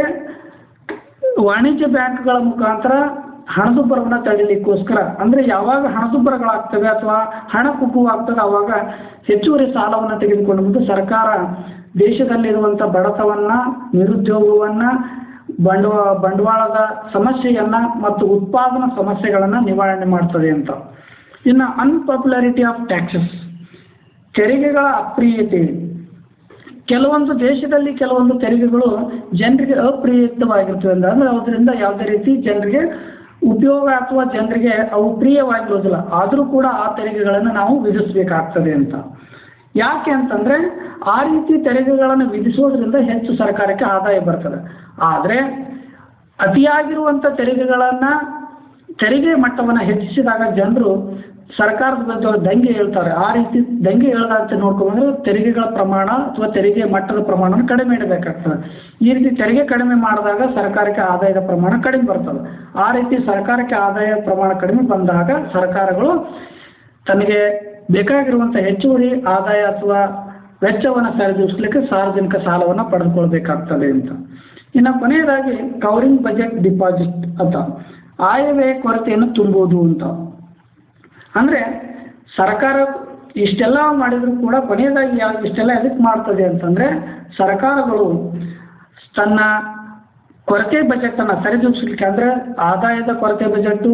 Speaker 1: ವಾಣಿಜ್ಯ ಬ್ಯಾಂಕ್ಗಳ ಮುಖಾಂತರ ಹಣದುಬ್ಬರವನ್ನು ತಡಿಲಿಕ್ಕೋಸ್ಕರ ಅಂದರೆ ಯಾವಾಗ ಹಣದುಬ್ಬರಗಳಾಗ್ತವೆ ಅಥವಾ ಹಣ ಕುಗ್ಗುವಾಗ್ತದೆ ಆವಾಗ ಹೆಚ್ಚುವರಿ ಸಾಲವನ್ನು ತೆಗೆದುಕೊಂಡು ಬಂದು ಸರ್ಕಾರ ದೇಶದಲ್ಲಿರುವಂಥ ಬಡತವನ್ನು ನಿರುದ್ಯೋಗವನ್ನು ಬಂಡವಾ ಬಂಡವಾಳದ ಸಮಸ್ಯೆಯನ್ನು ಮತ್ತು ಉತ್ಪಾದನಾ ಸಮಸ್ಯೆಗಳನ್ನು ನಿವಾರಣೆ ಮಾಡ್ತದೆ ಅಂತ ಇನ್ನು ಅನ್ಪಾಪ್ಯುಲಾರಿಟಿ ಆಫ್ ಟ್ಯಾಕ್ಸಸ್ ತೆರಿಗೆಗಳ ಅಪ್ರಿಯತೆ ಕೆಲವೊಂದು ದೇಶದಲ್ಲಿ ಕೆಲವೊಂದು ತೆರಿಗೆಗಳು ಜನರಿಗೆ ಅಪ್ರಿಯತವಾಗಿರ್ತವೆ ಅಂದ್ರೆ ಅಂದರೆ ಅದರಿಂದ ಯಾವುದೇ ರೀತಿ ಜನರಿಗೆ ಉಪಯೋಗ ಅಥವಾ ಜನರಿಗೆ ಅವು ಪ್ರಿಯವಾಗಿರೋದಿಲ್ಲ ಆದರೂ ಕೂಡ ಆ ತೆರಿಗೆಗಳನ್ನು ನಾವು ವಿಧಿಸಬೇಕಾಗ್ತದೆ ಅಂತ ಯಾಕೆ ಅಂತಂದರೆ ಆ ರೀತಿ ತೆರಿಗೆಗಳನ್ನು ವಿಧಿಸೋದ್ರಿಂದ ಹೆಚ್ಚು ಸರ್ಕಾರಕ್ಕೆ ಆದಾಯ ಬರ್ತದೆ ಆದರೆ ಅತಿಯಾಗಿರುವಂಥ ತೆರಿಗೆಗಳನ್ನು ತೆರಿಗೆ ಮಟ್ಟವನ್ನು ಹೆಚ್ಚಿಸಿದಾಗ ಜನರು ಸರ್ಕಾರದ ವಿರುದ್ಧ ದಂಗೆ ಹೇಳ್ತಾರೆ ಆ ರೀತಿ ದಂಗೆ ಹೇಳ್ದಂತೆ ನೋಡ್ಕೊಂಡ್ರೆ ತೆರಿಗೆಗಳ ಪ್ರಮಾಣ ಅಥವಾ ತೆರಿಗೆ ಮಟ್ಟದ ಪ್ರಮಾಣವನ್ನು ಕಡಿಮೆ ಇಡಬೇಕಾಗ್ತದೆ ಈ ರೀತಿ ತೆರಿಗೆ ಕಡಿಮೆ ಮಾಡಿದಾಗ ಸರ್ಕಾರಕ್ಕೆ ಆದಾಯದ ಪ್ರಮಾಣ ಕಡಿಮೆ ಬರ್ತದೆ ಆ ರೀತಿ ಸರ್ಕಾರಕ್ಕೆ ಆದಾಯ ಪ್ರಮಾಣ ಕಡಿಮೆ ಬಂದಾಗ ಸರ್ಕಾರಗಳು ತನಗೆ ಬೇಕಾಗಿರುವಂಥ ಹೆಚ್ಚುವರಿ ಆದಾಯ ಅಥವಾ ವೆಚ್ಚವನ್ನು ಸರಿದೂಗಿಸ್ಲಿಕ್ಕೆ ಸಾರ್ವಜನಿಕ ಸಾಲವನ್ನು ಪಡೆದುಕೊಳ್ಬೇಕಾಗ್ತದೆ ಅಂತ ಇನ್ನು ಕೊನೆಯದಾಗಿ ಕವರಿಂಗ್ ಬಜೆಟ್ ಡಿಪಾಸಿಟ್ ಅಂತ ಆಯವ್ಯಯ ಕೊರತೆಯನ್ನು ತುಂಬುವುದು ಅಂತ ಅಂದರೆ ಸರ್ಕಾರ ಇಷ್ಟೆಲ್ಲ ಮಾಡಿದರೂ ಕೂಡ ಕೊನೆಯದಾಗಿ ಯಾವ ಇಷ್ಟೆಲ್ಲ ಎದಕ್ಕೆ ಮಾಡ್ತದೆ ಅಂತಂದರೆ ಸರ್ಕಾರಗಳು ತನ್ನ ಕೊರತೆ ಬಜೆಟನ್ನು ಸರಿದೂಗಿಸ್ಲಿಕ್ಕೆ ಅಂದರೆ ಆದಾಯದ ಕೊರತೆ ಬಜೆಟ್ಟು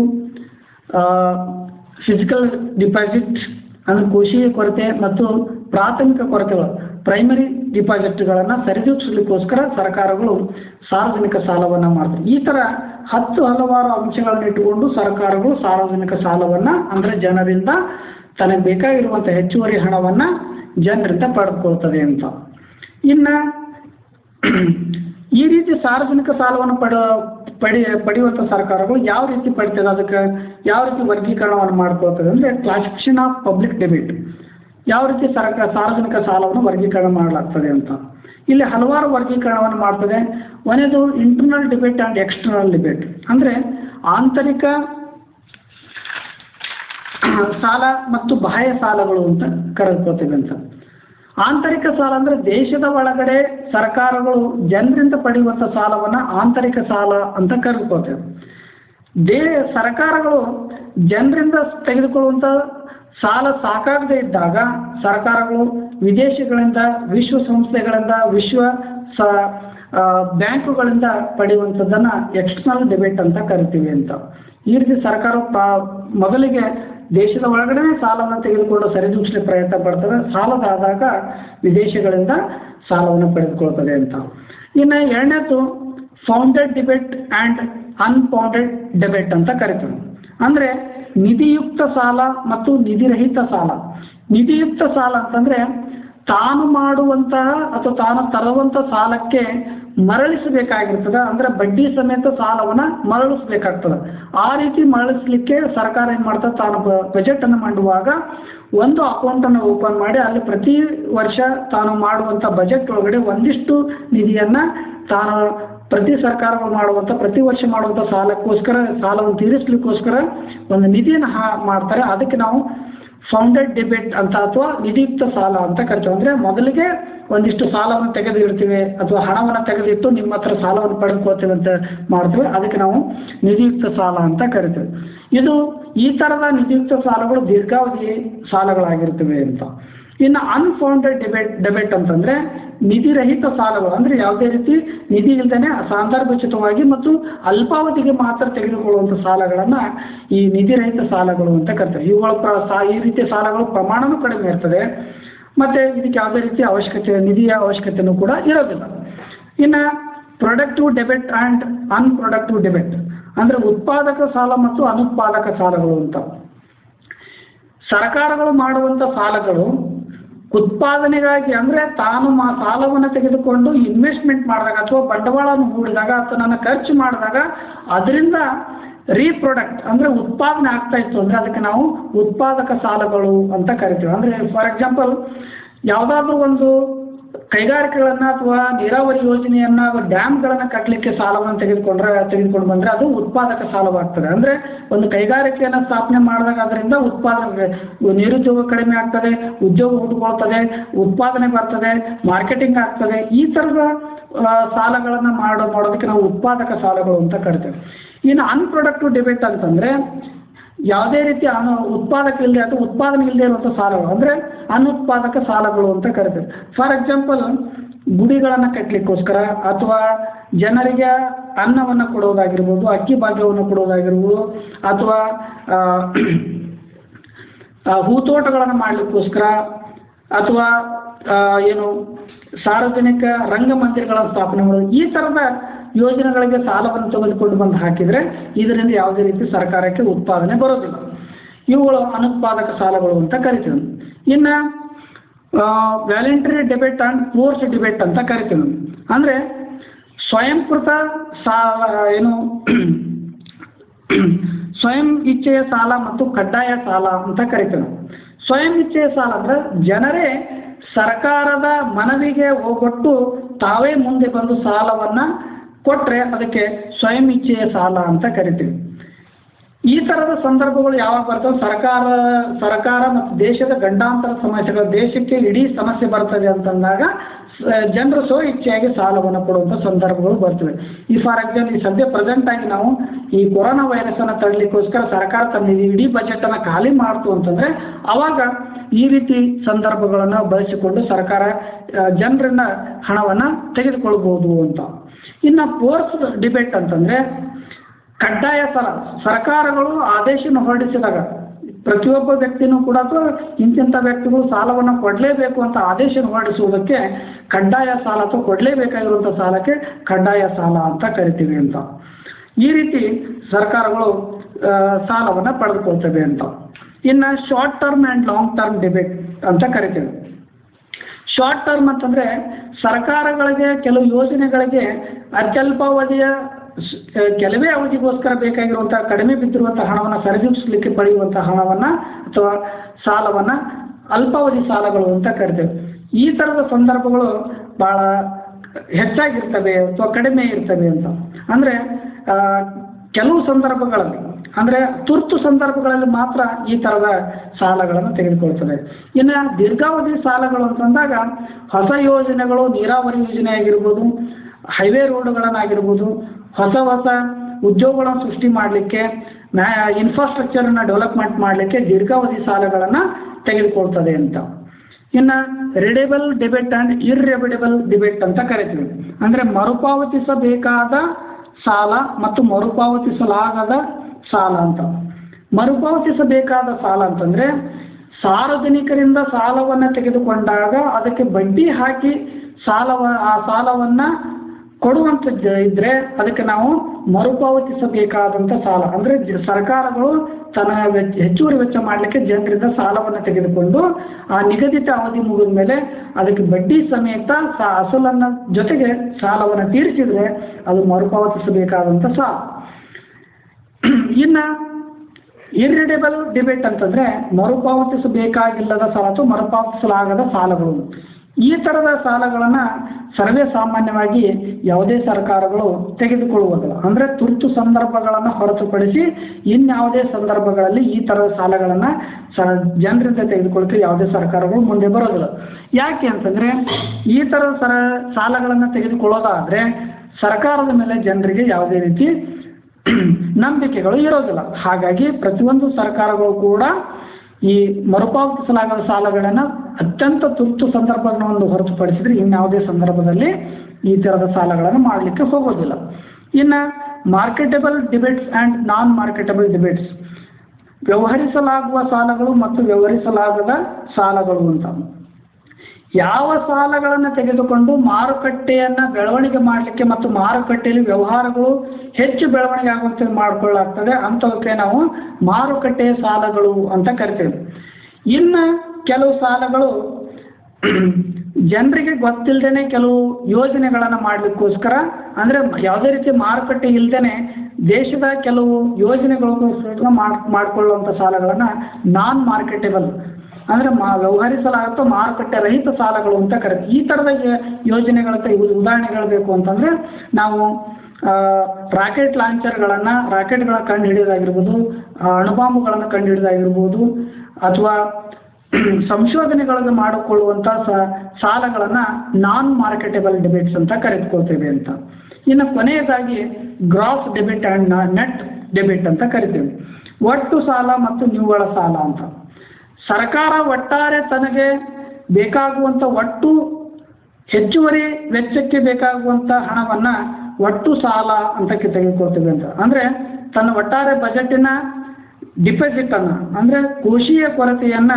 Speaker 1: ಫಿಸಿಕಲ್ ಡಿಪಾಸಿಟ್ ಅಂದರೆ ಕೃಷಿ ಕೊರತೆ ಮತ್ತು ಪ್ರಾಥಮಿಕ ಕೊರತೆಗಳು ಪ್ರೈಮರಿ ಡಿಪಾಸಿಟ್ಗಳನ್ನು ಸರಿದೂಗಿಸ್ಲಿಕ್ಕೋಸ್ಕರ ಸರ್ಕಾರಗಳು ಸಾರ್ವಜನಿಕ ಸಾಲವನ್ನು ಮಾಡ್ತವೆ ಈ ಥರ ಹತ್ತು ಹಲವಾರು ಅಂಶಗಳನ್ನು ಇಟ್ಟುಕೊಂಡು ಸರ್ಕಾರಗಳು ಸಾರ್ವಜನಿಕ ಸಾಲವನ್ನು ಅಂದರೆ ಜನರಿಂದ ತನಗೆ ಬೇಕಾಗಿರುವಂಥ ಹೆಚ್ಚುವರಿ ಹಣವನ್ನು ಜನರಿಂದ ಪಡೆದುಕೊಳ್ತದೆ ಅಂತ ಇನ್ನು ಈ ರೀತಿ ಸಾರ್ವಜನಿಕ ಸಾಲವನ್ನು ಪಡ ಪಡಿ ಪಡೆಯುವಂಥ ಸರ್ಕಾರಗಳು ಯಾವ ರೀತಿ ಪಡಿತದೆ ಅದಕ್ಕೆ ಯಾವ ರೀತಿ ವರ್ಗೀಕರಣವನ್ನು ಮಾಡ್ಕೊಳ್ತದೆ ಅಂದರೆ ಕ್ಲಾಸಿಫಿಕೇಷನ್ ಆಫ್ ಪಬ್ಲಿಕ್ ಡೆಬಿಟ್ ಯಾವ ರೀತಿ ಸರ್ಕಾರ ಸಾರ್ವಜನಿಕ ಸಾಲವನ್ನು ವರ್ಗೀಕರಣ ಮಾಡಲಾಗ್ತದೆ ಅಂತ ಇಲ್ಲಿ ಹಲವಾರು ವರ್ಗೀಕರಣವನ್ನು ಮಾಡ್ತದೆ ಒಂದೇದು internal debate and external debate ಅಂದರೆ ಆಂತರಿಕ ಸಾಲ ಮತ್ತು ಬಾಹ್ಯ ಸಾಲಗಳು ಅಂತ ಕರೆದುಕೋತೇವೆ ಅಂತ ಆಂತರಿಕ ಸಾಲ ಅಂದರೆ ದೇಶದ ಒಳಗಡೆ ಸರ್ಕಾರಗಳು ಜನರಿಂದ ಪಡೆಯುವಂಥ ಸಾಲವನ್ನು ಆಂತರಿಕ ಸಾಲ ಅಂತ ಕರೆದುಕೋತೇವೆ ದೇ ಸರ್ಕಾರಗಳು ಜನರಿಂದ ತೆಗೆದುಕೊಳ್ಳುವಂಥ ಸಾಲ ಸಾಕಾಗದೇ ಇದ್ದಾಗ ಸರ್ಕಾರಗಳು ವಿದೇಶಗಳಿಂದ ವಿಶ್ವಸಂಸ್ಥೆಗಳಿಂದ ವಿಶ್ವ ಸ ಆ, ಬ್ಯಾಂಕುಗಳಿಂದ ಪಡೆಯುವಂಥದ್ದನ್ನು ಎಕ್ಸ್ಟರ್ನಲ್ ಡೆಬಿಟ್ ಅಂತ ಕರಿತೀವಿ ಅಂತ ಈ ರೀತಿ ಸರ್ಕಾರ ಪ್ರ- ಮೊದಲಿಗೆ ದೇಶದ ಒಳಗಡೆ ಸಾಲವನ್ನು ತೆಗೆದುಕೊಂಡು ಸರಿದೂಗಿಸಲಿಕ್ಕೆ ಪ್ರಯತ್ನ ಪಡ್ತದೆ ಸಾಲದಾದಾಗ ವಿದೇಶಗಳಿಂದ ಸಾಲವನ್ನು ಪಡೆದುಕೊಳ್ತದೆ ಅಂತ ಇನ್ನು ಎರಡನೇದು founded debit and unfounded debit ಅಂತ ಕರಿತೀವಿ ಅಂದರೆ ನಿಧಿಯುಕ್ತ ಸಾಲ ಮತ್ತು ನಿಧಿರಹಿತ ಸಾಲ ನಿಧಿಯುಕ್ತ ಸಾಲ ಅಂತಂದರೆ ತಾನು ಮಾಡುವಂತಹ ಅಥವಾ ತಾನು ತರುವಂಥ ಸಾಲಕ್ಕೆ ಮರಳಿಸಬೇಕಾಗಿರ್ತದೆ ಅಂದರೆ ಬಡ್ಡಿ ಸಮೇತ ಸಾಲವನ್ನು ಮರಳಿಸಬೇಕಾಗ್ತದೆ ಆ ರೀತಿ ಮರಳಿಸಲಿಕ್ಕೆ ಸರ್ಕಾರ ಏನು ಮಾಡ್ತದೆ ತಾನು ಬಜೆಟನ್ನು ಮಾಡುವಾಗ ಒಂದು ಅಕೌಂಟನ್ನು ಓಪನ್ ಮಾಡಿ ಅಲ್ಲಿ ಪ್ರತಿ ವರ್ಷ ತಾನು ಮಾಡುವಂಥ ಬಜೆಟ್ ಒಳಗಡೆ ಒಂದಿಷ್ಟು ನಿಧಿಯನ್ನು ತಾನು ಪ್ರತಿ ಸರ್ಕಾರಗಳು ಮಾಡುವಂಥ ಪ್ರತಿ ವರ್ಷ ಮಾಡುವಂಥ ಸಾಲಕ್ಕೋಸ್ಕರ ಸಾಲವನ್ನು ತೀರಿಸಲಿಕ್ಕೋಸ್ಕರ ಒಂದು ನಿಧಿಯನ್ನು ಹಾ ಮಾಡ್ತಾರೆ ಅದಕ್ಕೆ ನಾವು ಫೌಂಡೆಡ್ ಡಿಬೇಟ್ ಅಂತ ಅಥವಾ ನಿಧಿಯುಕ್ತ ಸಾಲ ಅಂತ ಕರಿತೀವಿ ಅಂದರೆ ಮೊದಲಿಗೆ ಒಂದಿಷ್ಟು ಸಾಲವನ್ನು ತೆಗೆದಿಡ್ತೀವಿ ಅಥವಾ ಹಣವನ್ನು ತೆಗೆದಿಟ್ಟು ನಿಮ್ಮ ಹತ್ರ ಸಾಲವನ್ನು ಪಡೆದುಕೊಳ್ತೀವಿ ಅಂತ ಮಾಡ್ತೀವಿ ಅದಕ್ಕೆ ನಾವು ನಿಧಿಯುಕ್ತ ಸಾಲ ಅಂತ ಕರಿತೀವಿ ಇದು ಈ ಥರದ ನಿಧಿಯುಕ್ತ ಸಾಲಗಳು ದೀರ್ಘಾವಧಿ ಸಾಲಗಳಾಗಿರ್ತವೆ ಅಂತ ಇನ್ನು ಅನ್ಫೌಂಡೆಡ್ ಡಿಬೇಟ್ ಡೆಬಿಟ್ ಅಂತಂದರೆ ನಿಧಿರಹಿತ ಸಾಲಗಳು ಅಂದರೆ ಯಾವುದೇ ರೀತಿ ನಿಧಿ ಇಲ್ಲದೇ ಸಾಂದರ್ಭೋಚಿತವಾಗಿ ಮತ್ತು ಅಲ್ಪಾವಧಿಗೆ ಮಾತ್ರ ತೆಗೆದುಕೊಳ್ಳುವಂಥ ಸಾಲಗಳನ್ನು ಈ ನಿಧಿರಹಿತ ಸಾಲಗಳು ಅಂತ ಕರಿತಾರೆ ಇವುಗಳ ಪ್ರ ಸಾ ಈ ರೀತಿಯ ಸಾಲಗಳು ಪ್ರಮಾಣವೂ ಕಡಿಮೆ ಇರ್ತದೆ ಮತ್ತು ಇದಕ್ಕೆ ಯಾವುದೇ ರೀತಿಯ ಅವಶ್ಯಕತೆ ನಿಧಿಯ ಅವಶ್ಯಕತೆಯೂ ಕೂಡ ಇರೋದಿಲ್ಲ ಇನ್ನು productive debit and unproductive debit ಅಂದರೆ ಉತ್ಪಾದಕ ಸಾಲ ಮತ್ತು ಅನುತ್ಪಾದಕ ಸಾಲಗಳು ಅಂತ ಸರ್ಕಾರಗಳು ಮಾಡುವಂಥ ಸಾಲಗಳು ಉತ್ಪಾದನೆಗಾಗಿ ಅಂದರೆ ತಾನು ಮಾ ಸಾಲವನ್ನು ತೆಗೆದುಕೊಂಡು ಇನ್ವೆಸ್ಟ್ಮೆಂಟ್ ಮಾಡಿದಾಗ ಅಥವಾ ಬಂಡವಾಳವನ್ನು ಹೂಡಿದಾಗ ಅಥವಾ ನನ್ನ ಖರ್ಚು ಮಾಡಿದಾಗ ಅದರಿಂದ ರೀಪ್ರೊಡಕ್ಟ್ ಅಂದರೆ ಉತ್ಪಾದನೆ ಆಗ್ತಾ ಇತ್ತು ಅಂದರೆ ಅದಕ್ಕೆ ನಾವು ಉತ್ಪಾದಕ ಸಾಲಗಳು ಅಂತ ಕರಿತೀವಿ ಅಂದರೆ ಫಾರ್ ಎಕ್ಸಾಂಪಲ್ ಯಾವುದಾದ್ರೂ ಒಂದು ಕೈಗಾರಿಕೆಗಳನ್ನು ಅಥವಾ ನೀರಾವರಿ ಯೋಜನೆಯನ್ನು ಡ್ಯಾಮ್ಗಳನ್ನು ಕಟ್ಟಲಿಕ್ಕೆ ಸಾಲವನ್ನು ತೆಗೆದುಕೊಂಡ್ರೆ ತೆಗೆದುಕೊಂಡು ಬಂದರೆ ಅದು ಉತ್ಪಾದಕ ಸಾಲವಾಗ್ತದೆ ಅಂದರೆ ಒಂದು ಕೈಗಾರಿಕೆಯನ್ನು ಸ್ಥಾಪನೆ ಮಾಡಿದಾಗ ಅದರಿಂದ ಉತ್ಪಾದನೆ ನಿರುದ್ಯೋಗ ಕಡಿಮೆ ಆಗ್ತದೆ ಉದ್ಯೋಗ ಹುಟ್ಟುಕೊಳ್ತದೆ ಉತ್ಪಾದನೆ ಬರ್ತದೆ ಮಾರ್ಕೆಟಿಂಗ್ ಆಗ್ತದೆ ಈ ಥರದ ಸಾಲಗಳನ್ನು ಮಾಡೋ ಮಾಡೋದಕ್ಕೆ ನಾವು ಉತ್ಪಾದಕ ಸಾಲಗಳು ಅಂತ ಕರಿತೇವೆ ಇನ್ನು ಅನ್ಪ್ರೊಡಕ್ಟಿವ್ ಡೆಬಿಟ್ ಅಂತಂದರೆ ಯಾವುದೇ ರೀತಿ ಅನು ಉತ್ಪಾದಕ ಇಲ್ಲದೆ ಅಥವಾ ಉತ್ಪಾದನೆ ಇಲ್ಲದೆ ಇರುವಂಥ ಸಾಲಗಳು ಅಂದರೆ ಅನುತ್ಪಾದಕ ಸಾಲಗಳು ಅಂತ ಕರಿತೇವೆ ಫಾರ್ ಎಕ್ಸಾಂಪಲ್ ಗುಡಿಗಳನ್ನು ಕಟ್ಟಲಿಕ್ಕೋಸ್ಕರ ಅಥವಾ ಜನರಿಗೆ ಅನ್ನವನ್ನು ಕೊಡೋದಾಗಿರ್ಬೋದು ಅಕ್ಕಿ ಭಾಗ್ಯವನ್ನು ಕೊಡೋದಾಗಿರ್ಬೋದು ಅಥವಾ ಆ, ಆ, ಹೂತೋಟಗಳನ್ನು ಮಾಡಲಿಕ್ಕೋಸ್ಕರ ಅಥವಾ ಆ, ಏನು ಸಾರ್ವಜನಿಕ ರಂಗಮಂದಿರಗಳ ಸ್ಥಾಪನೆ ಮಾಡೋದು ಈ ಥರದ ಯೋಜನೆಗಳಿಗೆ ಸಾಲವನ್ನು ತೆಗೆದುಕೊಂಡು ಬಂದು ಹಾಕಿದರೆ ಇದರಿಂದ ಯಾವುದೇ ರೀತಿ ಸರ್ಕಾರಕ್ಕೆ ಉತ್ಪಾದನೆ ಬರೋದಿಲ್ಲ ಇವುಗಳು ಅನುತ್ಪಾದಕ ಸಾಲಗಳು ಅಂತ ಕರಿತೀವಿ ಇನ್ನು voluntary debit and force debate ಅಂತ ಕರಿತೀವಿ ಅಂದರೆ ಸ್ವಯಂಕೃತ ಸಾಲ ಏನು ಸ್ವಯಂ ಇಚ್ಛೆಯ ಸಾಲ ಮತ್ತು ಕಡ್ಡಾಯ ಸಾಲ ಅಂತ ಕರಿತೀವಿ ನಾವು. ಸ್ವಯಂ ಇಚ್ಛೆಯ ಸಾಲ ಅಂದರೆ ಜನರೇ ಸರ್ಕಾರದ ಮನವಿಗೆ ಹೋಗೊಟ್ಟು ತಾವೇ ಮುಂದೆ ಬಂದು ಸಾಲವನ್ನು ಕೊಟ್ಟರೆ ಅದಕ್ಕೆ ಸ್ವಯಂ ಇಚ್ಛೆಯ ಸಾಲ ಅಂತ ಕರಿತೀವಿ ಈ ಥರದ ಸಂದರ್ಭಗಳು ಯಾವಾಗ ಬರ್ತವೆ ಸರ್ಕಾರ ಸರ್ಕಾರ ಮತ್ತು ದೇಶದ ಗಂಡಾಂತರ ಸಮಸ್ಯೆಗಳು ದೇಶಕ್ಕೆ ಇಡೀ ಸಮಸ್ಯೆ ಬರ್ತದೆ ಅಂತಂದಾಗ ಸ- ಜನರು ಸ್ವ ಇಚ್ಛೆಯಾಗಿ ಸಾಲವನ್ನು ಕೊಡುವಂಥ ಸಂದರ್ಭಗಳು ಬರ್ತವೆ ಈ ಫಾರ್ ಎಕ್ಸಾಂಪಲ್ ಈ ಸದ್ಯ ಪ್ರೆಸೆಂಟ್ ಆಗಿ ನಾವು ಈ ಕೊರೋನಾ ವೈರಸನ್ನು ತಡಲಿಕ್ಕೋಸ್ಕರ ಸರ್ಕಾರ ತನ್ನ ಇಡೀ ಬಜೆಟನ್ನು ಖಾಲಿ ಮಾಡ್ತು ಅಂತಂದರೆ ಆವಾಗ ಈ ರೀತಿ ಸಂದರ್ಭಗಳನ್ನು ಬಳಸಿಕೊಂಡು ಸರ್ಕಾರ ಆ, ಜನರಿಂದ ಹಣವನ್ನು ತೆಗೆದುಕೊಳ್ಬೋದು ಅಂತ ಇನ್ನು ಫೋರ್ಸ್ ಡಿಬೇಟ್ ಅಂತಂದರೆ ಕಡ್ಡಾಯ ಸಾಲ ಸರ್ಕಾರಗಳು ಆದೇಶನ ಹೊರಡಿಸಿದಾಗ ಪ್ರತಿಯೊಬ್ಬ ವ್ಯಕ್ತಿನೂ ಕೂಡ ಅಥವಾ ಇಂತಿಂಥ ವ್ಯಕ್ತಿಗಳು ಸಾಲವನ್ನು ಕೊಡಲೇಬೇಕು ಅಂತ ಆದೇಶ ಹೊರಡಿಸುವುದಕ್ಕೆ ಕಡ್ಡಾಯ ಸಾಲ ಅಥವಾ ಕೊಡಲೇಬೇಕಾಗಿರುವಂಥ ಸಾಲಕ್ಕೆ ಕಡ್ಡಾಯ ಸಾಲ ಅಂತ ಕರಿತೀವಿ ಅಂತ ಈ ರೀತಿ ಸರ್ಕಾರಗಳು ಸಾಲವನ್ನು ಪಡೆದುಕೊಳ್ತವೆ ಅಂತ ಇನ್ನು short term and long term ಡಿಬೇಟ್ ಅಂತ ಕರಿತೀವಿ ಶಾರ್ಟ್ ಟರ್ಮ್ ಅಂತಂದರೆ ಸರ್ಕಾರಗಳಿಗೆ ಕೆಲವು ಯೋಜನೆಗಳಿಗೆ ಅತ್ಯಲ್ಪಾವಧಿಯ ಸ್- ಆ, ಕೆಲವೇ ಅವಧಿಗೋಸ್ಕರ ಬೇಕಾಗಿರುವಂಥ ಕಡಿಮೆ ಬಿದ್ದಿರುವಂಥ ಹಣವನ್ನು ಸರಿದೂಗಿಸಲಿಕ್ಕೆ ಪಡೆಯುವಂಥ ಹಣವನ್ನು ಅಥವಾ ಸಾಲವನ್ನು ಅಲ್ಪಾವಧಿ ಸಾಲಗಳು ಅಂತ ಕರಿತೇವೆ ಈ ಥರದ ಸಂದರ್ಭಗಳು ಭಾಳ ಹೆಚ್ಚಾಗಿರ್ತವೆ ಅಥವಾ ಕಡಿಮೆ ಇರ್ತವೆ ಅಂತ ಅಂದರೆ ಕೆಲವು ಸಂದರ್ಭಗಳಲ್ಲಿ ಅಂದರೆ ತುರ್ತು ಸಂದರ್ಭಗಳಲ್ಲಿ ಮಾತ್ರ ಈ ಥರದ ಸಾಲಗಳನ್ನು ತೆಗೆದುಕೊಳ್ತದೆ ಇನ್ನು ದೀರ್ಘಾವಧಿ ಸಾಲಗಳು ಅಂತಂದಾಗ ಹೊಸ ಯೋಜನೆಗಳು ನೀರಾವರಿ ಯೋಜನೆ ಆಗಿರ್ಬೋದು ಹೈವೇ ರೋಡ್ಗಳನ್ನಾಗಿರ್ಬೋದು ಹೊಸ ಹೊಸ ಉದ್ಯೋಗಗಳನ್ನು ಸೃಷ್ಟಿ ಮಾಡಲಿಕ್ಕೆ ಮ್ಯಾ ಇನ್ಫ್ರಾಸ್ಟ್ರಕ್ಚರನ್ನು ಡೆವಲಪ್ಮೆಂಟ್ ಮಾಡಲಿಕ್ಕೆ ದೀರ್ಘಾವಧಿ ಸಾಲಗಳನ್ನು ತೆಗೆದುಕೊಳ್ತದೆ ಅಂತ ಇನ್ನು redeemable debit and irredeemable debit ಅಂತ ಕರಿತೀವಿ ಅಂದರೆ ಮರುಪಾವತಿಸಬೇಕಾದ ಸಾಲ ಮತ್ತು ಮರುಪಾವತಿಸಲಾಗದ ಸಾಲ ಅಂತ ಮರುಪಾವತಿಸಬೇಕಾದ ಸಾಲ ಅಂತಂದರೆ ಸಾರ್ವಜನಿಕರಿಂದ ಸಾಲವನ್ನು ತೆಗೆದುಕೊಂಡಾಗ ಅದಕ್ಕೆ ಬಡ್ಡಿ ಹಾಕಿ ಸಾಲವ ಆ ಸಾಲವನ್ನು ಕೊಡುವಂಥದ್ದು ಇದ್ದರೆ ಅದಕ್ಕೆ ನಾವು ಮರುಪಾವತಿಸಬೇಕಾದಂಥ ಸಾಲ ಅಂದರೆ ಜ ಸರ್ಕಾರಗಳು ತನ್ನ ವೆಚ್ಚ ಹೆಚ್ಚುವರಿ ವೆಚ್ಚ ಮಾಡಲಿಕ್ಕೆ ಜನರಿಂದ ಸಾಲವನ್ನು ತೆಗೆದುಕೊಂಡು ಆ ನಿಗದಿತ ಅವಧಿ ಮುಗಿದ ಮೇಲೆ ಅದಕ್ಕೆ ಬಡ್ಡಿ ಸಮೇತ ಸಾ ಅಸಲನ್ನು ಜೊತೆಗೆ ಸಾಲವನ್ನು ತೀರಿಸಿದರೆ ಅದು ಮರುಪಾವತಿಸಬೇಕಾದಂಥ ಸಾಲ ಇನ್ನು ಇರ್ರಿಡೇಬಲ್ ಡಿಬೇಟ್ ಅಂತಂದರೆ ಮರುಪಾವತಿಸಬೇಕಾಗಿಲ್ಲದ ಸಾಲ ಅಥವಾ ಮರುಪಾವತಿಸಲಾಗದ ಸಾಲಗಳು ಈ ಥರದ ಸಾಲಗಳನ್ನು ಸರ್ವೇ ಸಾಮಾನ್ಯವಾಗಿ ಯಾವುದೇ ಸರ್ಕಾರಗಳು ತೆಗೆದುಕೊಳ್ಳುವುದಿಲ್ಲ ಅಂದರೆ ತುರ್ತು ಸಂದರ್ಭಗಳನ್ನು ಹೊರತುಪಡಿಸಿ ಇನ್ಯಾವುದೇ ಸಂದರ್ಭಗಳಲ್ಲಿ ಈ ಥರದ ಸಾಲಗಳನ್ನು ಸ ಜನರಿಂದ ತೆಗೆದುಕೊಳ್ಳಕ್ಕೆ ಯಾವುದೇ ಸರ್ಕಾರಗಳು ಮುಂದೆ ಬರೋದಿಲ್ಲ ಯಾಕೆ ಅಂತಂದರೆ ಈ ಥರದ ಸರ ಸಾಲಗಳನ್ನು ತೆಗೆದುಕೊಳ್ಳೋದಾದರೆ ಸರ್ಕಾರದ ಮೇಲೆ ಜನರಿಗೆ ಯಾವುದೇ ರೀತಿ ನಂಬಿಕೆಗಳು ಇರೋದಿಲ್ಲ ಹಾಗಾಗಿ ಪ್ರತಿಯೊಂದು ಸರ್ಕಾರಗಳು ಕೂಡ ಈ ಮರುಪಾವತಿಸಲಾಗದ ಸಾಲಗಳನ್ನು ಅತ್ಯಂತ ತುರ್ತು ಸಂದರ್ಭಗಳನ್ನು ಹೊರತುಪಡಿಸಿದರೆ ಇನ್ಯಾವುದೇ ಸಂದರ್ಭದಲ್ಲಿ ಈ ಥರದ ಸಾಲಗಳನ್ನು ಮಾಡಲಿಕ್ಕೆ ಹೋಗೋದಿಲ್ಲ ಇನ್ನು marketable debts and non marketable debts ವ್ಯವಹರಿಸಲಾಗುವ ಸಾಲಗಳು ಮತ್ತು ವ್ಯವಹರಿಸಲಾಗದ ಸಾಲಗಳು ಅಂತ ಯಾವ ಸಾಲಗಳನ್ನು ತೆಗೆದುಕೊಂಡು ಮಾರುಕಟ್ಟೆಯನ್ನು ಬೆಳವಣಿಗೆ ಮಾಡಲಿಕ್ಕೆ ಮತ್ತು ಮಾರುಕಟ್ಟೆಯಲ್ಲಿ ವ್ಯವಹಾರಗಳು ಹೆಚ್ಚು ಬೆಳವಣಿಗೆ ಆಗುವಂತೆ ಮಾಡಿಕೊಳ್ಳಾಗ್ತದೆ ಅಂಥವಕ್ಕೆ ನಾವು ಮಾರುಕಟ್ಟೆಯ ಸಾಲಗಳು ಅಂತ ಕರಿತೇವೆ ಇನ್ನು ಕೆಲವು ಸಾಲಗಳು ಜನರಿಗೆ ಗೊತ್ತಿಲ್ಲದೇ ಕೆಲವು ಯೋಜನೆಗಳನ್ನು ಮಾಡಲಿಕ್ಕೋಸ್ಕರ ಅಂದರೆ ಯಾವುದೇ ರೀತಿ ಮಾರುಕಟ್ಟೆ ಇಲ್ಲದೇ ದೇಶದ ಕೆಲವು ಯೋಜನೆಗಳಿಗೋಸ್ಕರ ಮಾಡಿ ಮಾಡಿಕೊಳ್ಳುವಂಥ ಸಾಲಗಳನ್ನು ನಾನ್ ಮಾರ್ಕೆಟೇಬಲ್ ಅಂದರೆ ಮಾ ವ್ಯವಹರಿಸಲಾಗುತ್ತೋ ಮಾರುಕಟ್ಟೆ ರಹಿತ ಸಾಲಗಳು ಅಂತ ಕರೀತೀವಿ ಈ ಥರದ ಯೋಜನೆಗಳಂತ ಉದಾಹರಣೆಗಳು ಬೇಕು ಅಂತಂದರೆ ನಾವು ರಾಕೆಟ್ ಲಾಂಚರ್ಗಳನ್ನು ರಾಕೆಟ್ಗಳನ್ನ ಕಂಡು ಹಿಡಿಯೋದಾಗಿರ್ಬೋದು ಅಣುಬಾಂಬುಗಳನ್ನು ಕಂಡು ಹಿಡಿಯೋದಾಗಿರ್ಬೋದು ಅಥವಾ ಸಂಶೋಧನೆಗಳನ್ನು ಮಾಡಿಕೊಳ್ಳುವಂಥ ಸಾಲಗಳನ್ನು ನಾನ್ ಮಾರ್ಕೆಟೇಬಲ್ ಡಿಬೇಟ್ಸ್ ಅಂತ ಕರೆದುಕೊಳ್ತೇವೆ ಅಂತ ಇನ್ನು ಕೊನೆಯದಾಗಿ gross debit and net debit ಅಂತ ಕರಿತೇವೆ ಒಟ್ಟು ಸಾಲ ಮತ್ತು ನಿವ್ವಳ ಸಾಲ ಅಂತ ಸರ್ಕಾರ ಒಟ್ಟಾರೆ ತನಗೆ ಬೇಕಾಗುವಂಥ ಒಟ್ಟು ಹೆಚ್ಚುವರಿ ವೆಚ್ಚಕ್ಕೆ ಬೇಕಾಗುವಂಥ ಹಣವನ್ನು ಒಟ್ಟು ಸಾಲ ಅಂತ ತೆಗೆದುಕೊಳ್ತೇವೆ ಅಂತ ಅಂದರೆ ತನ್ನ ಒಟ್ಟಾರೆ ಬಜೆಟಿನ ಡಿಪಾಸಿಟನ್ನು ಅಂದರೆ ಕೋಶೀಯ ಕೊರತೆಯನ್ನು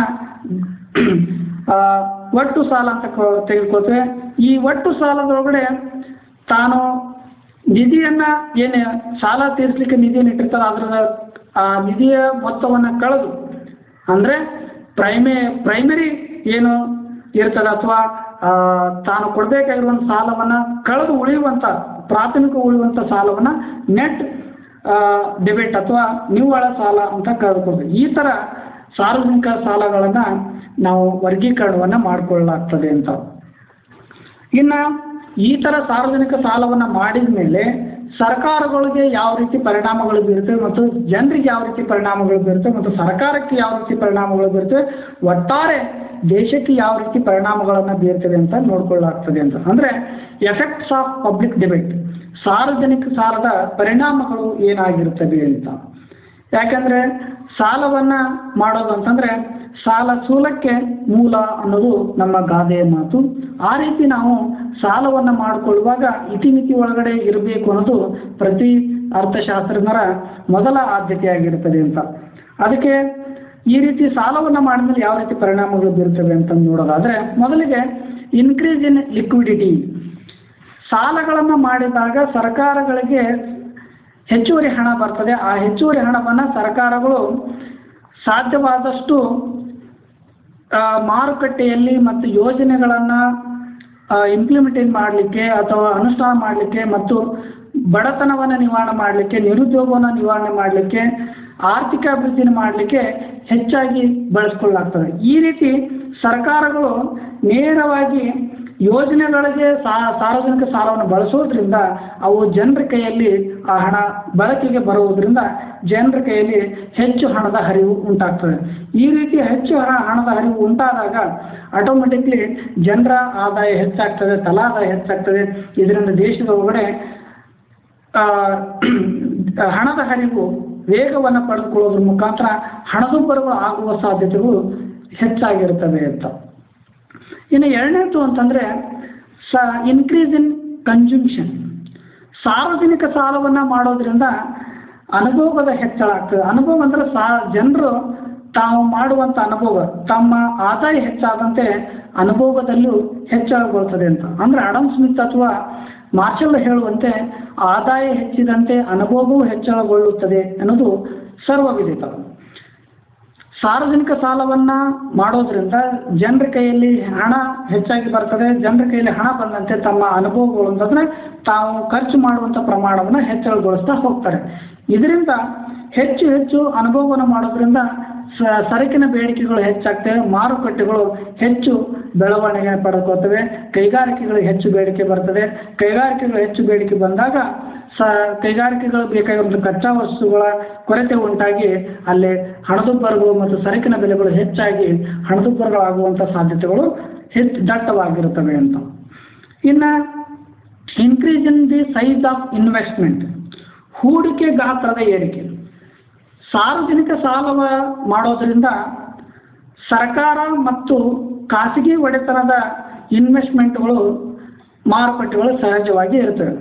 Speaker 1: ಒಟ್ಟು ಸಾಲ ಅಂತ ತೆಗೆದುಕೊಳ್ತೇವೆ ಈ ಒಟ್ಟು ಸಾಲದೊಳಗಡೆ ತಾನು ನಿಧಿಯನ್ನು ಏನು ಸಾಲ ತೀರಿಸಲಿಕ್ಕೆ ನಿಧಿಯನ್ನು ಇಟ್ಟಿರ್ತಾರೆ ಅದರ ಆ ನಿಧಿಯ ಮೊತ್ತವನ್ನು ಕಳೆದು ಅಂದರೆ ಪ್ರೈಮೇ ಪ್ರೈಮರಿ ಏನು ಇರ್ತದೆ ಅಥವಾ ತಾನು ಕೊಡಬೇಕಾಗಿರುವಂಥ ಸಾಲವನ್ನು ಕಳೆದು ಉಳಿಯುವಂಥ ಪ್ರಾಥಮಿಕ ಉಳಿಯುವಂಥ ಸಾಲವನ್ನು ನೆಟ್ ಡೆಬಿಟ್ ಅಥವಾ ನಿವ್ವಳ ಸಾಲ ಅಂತ ಕರೆದುಕೊಳ್ತೀವಿ ಈ ಥರ ಸಾರ್ವಜನಿಕ ಸಾಲಗಳನ್ನು ನಾವು ವರ್ಗೀಕರಣವನ್ನು ಮಾಡಿಕೊಳ್ಳಲಾಗ್ತದೆ ಅಂತ ಇನ್ನು ಈ ಥರ ಸಾರ್ವಜನಿಕ ಸಾಲವನ್ನು ಮಾಡಿದ ಮೇಲೆ ಸರ್ಕಾರಗಳಿಗೆ ಯಾವ ರೀತಿ ಪರಿಣಾಮಗಳು ಬೀರುತ್ತವೆ ಮತ್ತು ಜನರಿಗೆ ಯಾವ ರೀತಿ ಪರಿಣಾಮಗಳು ಬೀರುತ್ತವೆ ಮತ್ತು ಸರ್ಕಾರಕ್ಕೆ ಯಾವ ರೀತಿ ಪರಿಣಾಮಗಳು ಬೀರುತ್ತವೆ ಒಟ್ಟಾರೆ ದೇಶಕ್ಕೆ ಯಾವ ರೀತಿ ಪರಿಣಾಮಗಳನ್ನು ಬೀರ್ತವೆ ಅಂತ ನೋಡ್ಕೊಳ್ಳಾಗ್ತದೆ ಅಂತ ಅಂದರೆ ಎಫೆಕ್ಟ್ಸ್ ಆಫ್ ಪಬ್ಲಿಕ್ ಡಿಬೇಟ್ ಸಾರ್ವಜನಿಕ ಸಾಲದ ಪರಿಣಾಮಗಳು ಏನಾಗಿರ್ತವೆ ಅಂತ ಯಾಕಂದರೆ ಸಾಲವನ್ನು ಮಾಡೋದು ಅಂತಂದರೆ ಸಾಲ ಸೂಲಕ್ಕೆ ಮೂಲ ಅನ್ನೋದು ನಮ್ಮ ಗಾದೆಯ ಮಾತು ಆ ರೀತಿ ನಾವು ಸಾಲವನ್ನು ಮಾಡಿಕೊಳ್ಳುವಾಗ ಇತಿಮಿತಿ ಒಳಗಡೆ ಇರಬೇಕು ಅನ್ನೋದು ಪ್ರತಿ ಅರ್ಥಶಾಸ್ತ್ರಜ್ಞರ ಮೊದಲ ಆದ್ಯತೆಯಾಗಿರುತ್ತದೆ ಅಂತ ಅದಕ್ಕೆ ಈ ರೀತಿ ಸಾಲವನ್ನು ಮಾಡಿದ್ಮೇಲೆ ಯಾವ ರೀತಿ ಪರಿಣಾಮಗಳು ಬೀರುತ್ತವೆ ಅಂತ ನೋಡೋದಾದರೆ ಮೊದಲಿಗೆ ಇನ್ಕ್ರೀಸ್ ಇನ್ ಲಿಕ್ವಿಡಿಟಿ ಸಾಲಗಳನ್ನು ಮಾಡಿದಾಗ ಸರ್ಕಾರಗಳಿಗೆ ಹೆಚ್ಚುವರಿ ಹಣ ಬರ್ತದೆ ಆ ಹೆಚ್ಚುವರಿ ಹಣವನ್ನು ಸರ್ಕಾರಗಳು ಸಾಧ್ಯವಾದಷ್ಟು ಮಾರುಕಟ್ಟೆಯಲ್ಲಿ ಮತ್ತು ಯೋಜನೆಗಳನ್ನು ಇಂಪ್ಲಿಮೆಂಟೇಟ್ ಮಾಡಲಿಕ್ಕೆ ಅಥವಾ ಅನುಷ್ಠಾನ ಮಾಡಲಿಕ್ಕೆ ಮತ್ತು ಬಡತನವನ್ನು ನಿವಾರಣೆ ಮಾಡಲಿಕ್ಕೆ ನಿರುದ್ಯೋಗವನ್ನು ನಿವಾರಣೆ ಮಾಡಲಿಕ್ಕೆ ಆರ್ಥಿಕ ಅಭಿವೃದ್ಧಿನ ಮಾಡಲಿಕ್ಕೆ ಹೆಚ್ಚಾಗಿ ಬಳಸ್ಕೊಳ್ಳಾಗ್ತದೆ ಈ ರೀತಿ ಸರ್ಕಾರಗಳು ನೇರವಾಗಿ ಯೋಜನೆಗಳಿಗೆ ಸಾ- ಸಾರ್ವಜನಿಕ ಸಾಲವನ್ನು ಬಳಸೋದ್ರಿಂದ ಅವು ಜನರ ಕೈಯಲ್ಲಿ ಆ ಹಣ ಬಳಕೆಗೆ ಬರುವುದರಿಂದ ಜನರ ಕೈಯಲ್ಲಿ ಹೆಚ್ಚು ಹಣದ ಹರಿವು ಉಂಟಾಗ್ತದೆ ಈ ರೀತಿ ಹೆಚ್ಚು ಹಣ ಹಣದ ಹರಿವು ಉಂಟಾದಾಗ ಆಟೋಮೆಟಿಕ್ಲಿ ಜನರ ಆದಾಯ ಹೆಚ್ಚಾಗ್ತದೆ ತಲಾದಾಯ ಹೆಚ್ಚಾಗ್ತದೆ ಇದರಿಂದ ದೇಶದ ಒಳಗಡೆ ಆ, ಹಣದ ಹರಿವು ವೇಗವನ್ನು ಪಡೆದುಕೊಳ್ಳೋದ್ರ ಮುಖಾಂತರ ಹಣದುಬ್ಬರಗಳು ಆಗುವ ಸಾಧ್ಯತೆಗಳು ಹೆಚ್ಚಾಗಿರ್ತವೆ ಅಂತ ಇನ್ನು ಎರಡನೇದು ಅಂತಂದರೆ ಸ ಇನ್ಕ್ರೀಸ್ ಇನ್ ಕನ್ಸ್ಯೂಮ್ಷನ್ ಸಾರ್ವಜನಿಕ ಸಾಲವನ್ನು ಮಾಡೋದ್ರಿಂದ ಅನುಭವದ ಹೆಚ್ಚಳ ಆಗ್ತದೆ ಅನುಭವ ಅಂದರೆ ಸಾ ಜನರು ತಾವು ಮಾಡುವಂಥ ಅನುಭವ ತಮ್ಮ ಆದಾಯ ಹೆಚ್ಚಾದಂತೆ ಅನುಭವದಲ್ಲೂ ಹೆಚ್ಚಳಗೊಳ್ತದೆ ಅಂತ ಅಂದರೆ ಅಡಮ್ ಸ್ಮಿತ್ ಅಥವಾ ಮಾರ್ಷಲ್ ಹೇಳುವಂತೆ ಆದಾಯ ಹೆಚ್ಚಿದಂತೆ ಅನುಭವವೂ ಹೆಚ್ಚಳಗೊಳ್ಳುತ್ತದೆ ಅನ್ನೋದು ಸರ್ವವಿದಿತ ಸಾರ್ವಜನಿಕ ಸಾಲವನ್ನು ಮಾಡೋದ್ರಿಂದ ಜನರ ಕೈಯಲ್ಲಿ ಹಣ ಹೆಚ್ಚಾಗಿ ಬರ್ತದೆ ಜನರ ಕೈಯಲ್ಲಿ ಹಣ ಬಂದಂತೆ ತಮ್ಮ ಅನುಭವಗಳು ಅಂತಂದರೆ ತಾವು ಖರ್ಚು ಮಾಡುವಂಥ ಪ್ರಮಾಣವನ್ನು ಹೆಚ್ಚಳಗೊಳಿಸ್ತಾ ಹೋಗ್ತಾರೆ ಇದರಿಂದ ಹೆಚ್ಚು ಹೆಚ್ಚು ಅನುಭವವನ್ನು ಮಾಡೋದ್ರಿಂದ ಸ- ಸರಕಿನ ಬೇಡಿಕೆಗಳು ಹೆಚ್ಚಾಗ್ತವೆ ಮಾರುಕಟ್ಟೆಗಳು ಹೆಚ್ಚು ಬೆಳವಣಿಗೆ ಪಡ್ಕೋತವೆ ಕೈಗಾರಿಕೆಗಳಿಗೆ ಹೆಚ್ಚು ಬೇಡಿಕೆ ಬರ್ತದೆ ಕೈಗಾರಿಕೆಗಳು ಹೆಚ್ಚು ಬೇಡಿಕೆ ಬಂದಾಗ ಸ ಕೈಗಾರಿಕೆಗಳು ಬೇಕಾಗಿರುವಂಥ ಕಚ್ಚಾ ವಸ್ತುಗಳ ಕೊರತೆ ಉಂಟಾಗಿ ಅಲ್ಲಿ ಹಣದುಬ್ಬರಗಳು ಮತ್ತು ಸರಕಿನ ಬೆಲೆಗಳು ಹೆಚ್ಚಾಗಿ ಹಣದುಬ್ಬರಗಳಾಗುವಂಥ ಸಾಧ್ಯತೆಗಳು ಹೆಚ್ಚು ದಟ್ಟವಾಗಿರುತ್ತವೆ ಅಂತ ಇನ್ನು increase in the size of investment ಹೂಡಿಕೆ ಗಾತ್ರದ ಏರಿಕೆ ಸಾರ್ವಜನಿಕ ಸಾಲವ ಮಾಡೋದರಿಂದ ಸರ್ಕಾರ ಮತ್ತು ಖಾಸಗಿ ಒಡೆತನದ ಇನ್ವೆಸ್ಟ್ಮೆಂಟ್ಗಳು ಮಾರುಕಟ್ಟೆಗಳು ಸಹಜವಾಗಿ ಇರ್ತವೆ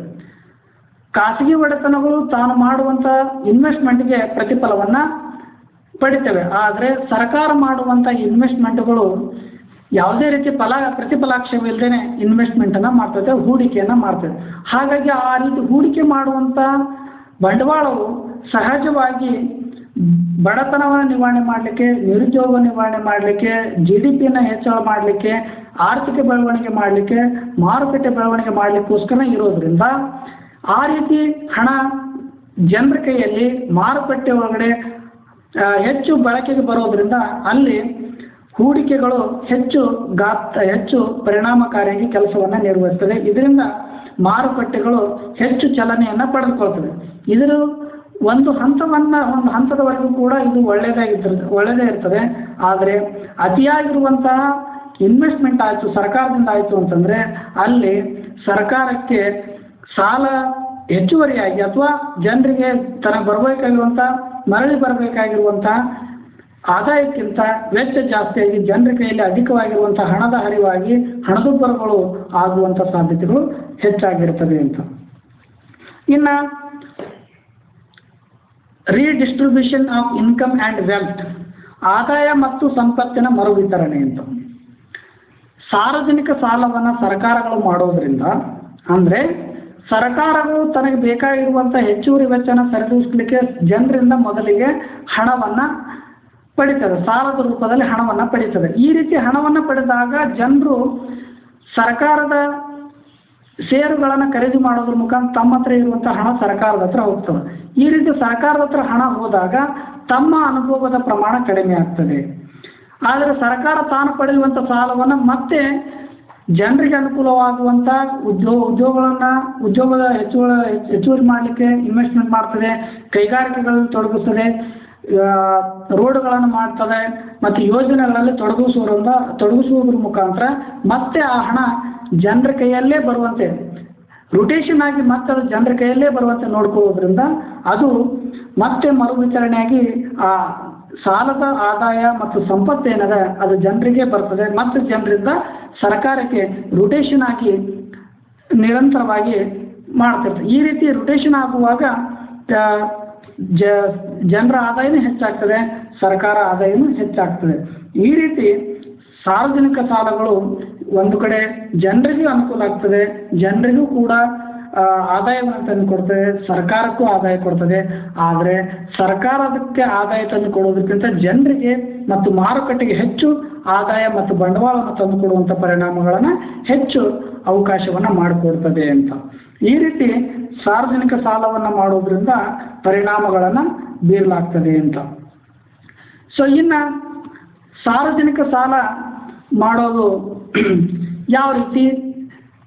Speaker 1: ಖಾಸಗಿ ಒಡೆತನಗಳು ತಾನು ಮಾಡುವಂಥ ಇನ್ವೆಸ್ಟ್ಮೆಂಟ್ಗೆ ಪ್ರತಿಫಲವನ್ನು ಪಡಿತವೆ ಆದರೆ ಸರ್ಕಾರ ಮಾಡುವಂಥ ಇನ್ವೆಸ್ಟ್ಮೆಂಟ್ಗಳು ಯಾವುದೇ ರೀತಿ ಫಲ ಪ್ರತಿಫಲಾಕ್ಷವಿಲ್ಲದೆ ಇನ್ವೆಸ್ಟ್ಮೆಂಟನ್ನು ಮಾಡ್ತದೆ ಹೂಡಿಕೆಯನ್ನು ಮಾಡ್ತದೆ ಹಾಗಾಗಿ ಆ ರೀತಿ ಹೂಡಿಕೆ ಮಾಡುವಂಥ ಬಂಡವಾಳವು ಸಹಜವಾಗಿ ಬಡತನವನ್ನು ನಿವಾರಣೆ ಮಾಡಲಿಕ್ಕೆ ನಿರುದ್ಯೋಗ ನಿವಾರಣೆ ಮಾಡಲಿಕ್ಕೆ ಜಿ ಡಿ ಪಿನ ಹೆಚ್ಚಳ ಮಾಡಲಿಕ್ಕೆ ಆರ್ಥಿಕ ಬೆಳವಣಿಗೆ ಮಾಡಲಿಕ್ಕೆ ಮಾರುಕಟ್ಟೆ ಬೆಳವಣಿಗೆ ಮಾಡಲಿಕ್ಕೋಸ್ಕರ ಇರೋದ್ರಿಂದ ಆ ರೀತಿ ಹಣ ಜನರ ಕೈಯಲ್ಲಿ ಮಾರುಕಟ್ಟೆ ಒಳಗಡೆ ಆ, ಹೆಚ್ಚು ಬಳಕೆಗೆ ಬರೋದ್ರಿಂದ ಅಲ್ಲಿ ಹೂಡಿಕೆಗಳು ಹೆಚ್ಚು ಗಾತ್ ಹೆಚ್ಚು ಪರಿಣಾಮಕಾರಿಯಾಗಿ ಕೆಲಸವನ್ನು ನಿರ್ವಹಿಸ್ತದೆ ಇದರಿಂದ ಮಾರುಕಟ್ಟೆಗಳು ಹೆಚ್ಚು ಚಲನೆಯನ್ನು ಪಡೆದುಕೊಳ್ತದೆ ಇದರ ಒಂದು ಹಂತವನ್ನು ಒಂದು ಹಂತದವರೆಗೂ ಕೂಡ ಇದು ಒಳ್ಳೆಯದಾಗಿರ್ತದೆ ಒಳ್ಳೆಯದೇ ಇರ್ತದೆ ಆದರೆ ಅತಿಯಾಗಿರುವಂತಹ ಇನ್ವೆಸ್ಟ್ಮೆಂಟ್ ಆಯಿತು ಸರ್ಕಾರದಿಂದ ಆಯಿತು ಅಂತಂದರೆ ಅಲ್ಲಿ ಸರ್ಕಾರಕ್ಕೆ ಸಾಲ ಹೆಚ್ಚುವರಿಯಾಗಿ ಅಥವಾ ಜನರಿಗೆ ತನಗೆ ಬರಬೇಕಾಗಿರುವಂಥ ಮರಳಿ ಬರಬೇಕಾಗಿರುವಂಥ ಆದಾಯಕ್ಕಿಂತ ವೆಚ್ಚ ಜಾಸ್ತಿಯಾಗಿ ಜನರ ಕೈಯಲ್ಲಿ ಅಧಿಕವಾಗಿರುವಂಥ ಹಣದ ಹರಿವಾಗಿ ಹಣದುಬ್ಬರಗಳು ಆಗುವಂಥ ಸಾಧ್ಯತೆಗಳು ಹೆಚ್ಚಾಗಿರ್ತದೆ ಅಂತ ಇನ್ನು redistribution of income and wealth ಆದಾಯ ಮತ್ತು ಸಂಪತ್ತಿನ ಮರು ವಿತರಣೆ ಅಂತ ಸಾರ್ವಜನಿಕ ಸಾಲವನ್ನು ಸರ್ಕಾರಗಳು ಮಾಡೋದ್ರಿಂದ ಅಂದರೆ ಸರ್ಕಾರಗಳು ತನಗೆ ಬೇಕಾಗಿರುವಂಥ ಹೆಚ್ಚುವರಿ ವೆಚ್ಚನ ಸರಿದೂಗಿಸ್ಲಿಕ್ಕೆ ಜನರಿಂದ ಮೊದಲಿಗೆ ಹಣವನ್ನು ಪಡಿತದೆ ಸಾಲದ ರೂಪದಲ್ಲಿ ಹಣವನ್ನು ಪಡಿತದೆ ಈ ರೀತಿ ಹಣವನ್ನು ಪಡೆದಾಗ ಜನರು ಸರ್ಕಾರದ ಷೇರುಗಳನ್ನು ಖರೀದಿ ಮಾಡೋದ್ರ ಮುಖಾಂತರ ತಮ್ಮ ಹತ್ರ ಇರುವಂಥ ಹಣ ಸರ್ಕಾರದ ಹತ್ರ ಹೋಗ್ತದೆ ಈ ರೀತಿ ಸರ್ಕಾರದ ಹತ್ರ ಹಣ ಹೋದಾಗ ತಮ್ಮ ಅನುಭವದ ಪ್ರಮಾಣ ಕಡಿಮೆ ಆಗ್ತದೆ ಆದರೆ ಸರ್ಕಾರ ತಾನು ಪಡೆಯುವಂಥ ಸಾಲವನ್ನು ಮತ್ತೆ ಜನರಿಗೆ ಅನುಕೂಲವಾಗುವಂಥ ಉದ್ಯೋಗ ಉದ್ಯೋಗಗಳನ್ನು ಉದ್ಯೋಗದ ಹೆಚ್ಚುವಳ ಹೆಚ್ಚುವರಿ ಮಾಡಲಿಕ್ಕೆ ಇನ್ವೆಸ್ಟ್ಮೆಂಟ್ ಮಾಡ್ತದೆ ಕೈಗಾರಿಕೆಗಳಲ್ಲಿ ತೊಡಗಿಸ್ತದೆ ಆ, ರೋಡ್ಗಳನ್ನು ಮಾಡ್ತದೆ ಮತ್ತು ಯೋಜನೆಗಳಲ್ಲಿ ತೊಡಗಿಸುವುದರಿಂದ ತೊಡಗಿಸುವುದ್ರ ಮುಖಾಂತರ ಮತ್ತೆ ಆ ಹಣ ಜನರ ಕೈಯಲ್ಲೇ ಬರುವಂತೆ ರೊಟೇಷನ್ ಆಗಿ ಮತ್ತೆ ಅದು ಜನರ ಕೈಯಲ್ಲೇ ಬರುವಂತೆ ನೋಡ್ಕೊಳ್ಳೋದ್ರಿಂದ ಅದು ಮತ್ತೆ ಮರು ವಿತರಣೆಯಾಗಿ ಆ ಸಾಲದ ಆದಾಯ ಮತ್ತು ಸಂಪತ್ತು ಏನದ ಅದು ಜನರಿಗೆ ಬರ್ತದೆ ಮತ್ತು ಜನರಿಂದ ಸರ್ಕಾರಕ್ಕೆ ರೊಟೇಷನ್ ಆಗಿ ನಿರಂತರವಾಗಿ ಮಾಡ್ತಿರ್ತದೆ ಈ ರೀತಿ ರೊಟೇಷನ್ ಆಗುವಾಗ ಆ, ಜ ಜನರ ಆದಾಯನೂ ಹೆಚ್ಚಾಗ್ತದೆ ಸರ್ಕಾರ ಆದಾಯನೂ ಹೆಚ್ಚಾಗ್ತದೆ ಈ ರೀತಿ ಸಾರ್ವಜನಿಕ ಸಾಲಗಳು ಒಂದು ಕಡೆ ಜನರಿಗೂ ಅನುಕೂಲ ಆಗ್ತದೆ ಜನರಿಗೂ ಕೂಡ ಆ, ಆದಾಯವನ್ನು ತಂದು ಕೊಡ್ತದೆ ಸರ್ಕಾರಕ್ಕೂ ಆದಾಯ ಕೊಡ್ತದೆ ಆದರೆ ಸರ್ಕಾರದಕ್ಕೆ ಆದಾಯ ತಂದು ಕೊಡೋದಕ್ಕಿಂತ ಜನರಿಗೆ ಮತ್ತು ಮಾರುಕಟ್ಟೆಗೆ ಹೆಚ್ಚು ಆದಾಯ ಮತ್ತು ಬಂಡವಾಳವನ್ನು ತಂದು ಕೊಡುವಂಥ ಪರಿಣಾಮಗಳನ್ನು ಹೆಚ್ಚು ಅವಕಾಶವನ್ನು ಮಾಡಿಕೊಡ್ತದೆ ಅಂತ ಈ ರೀತಿ ಸಾರ್ವಜನಿಕ ಸಾಲವನ್ನು ಮಾಡೋದ್ರಿಂದ ಪರಿಣಾಮಗಳನ್ನು ಬೀರಲಾಗ್ತದೆ ಅಂತ ಸೊ ಇನ್ನು ಸಾರ್ವಜನಿಕ ಸಾಲ ಮಾಡೋದು ಯಾವ ರೀತಿ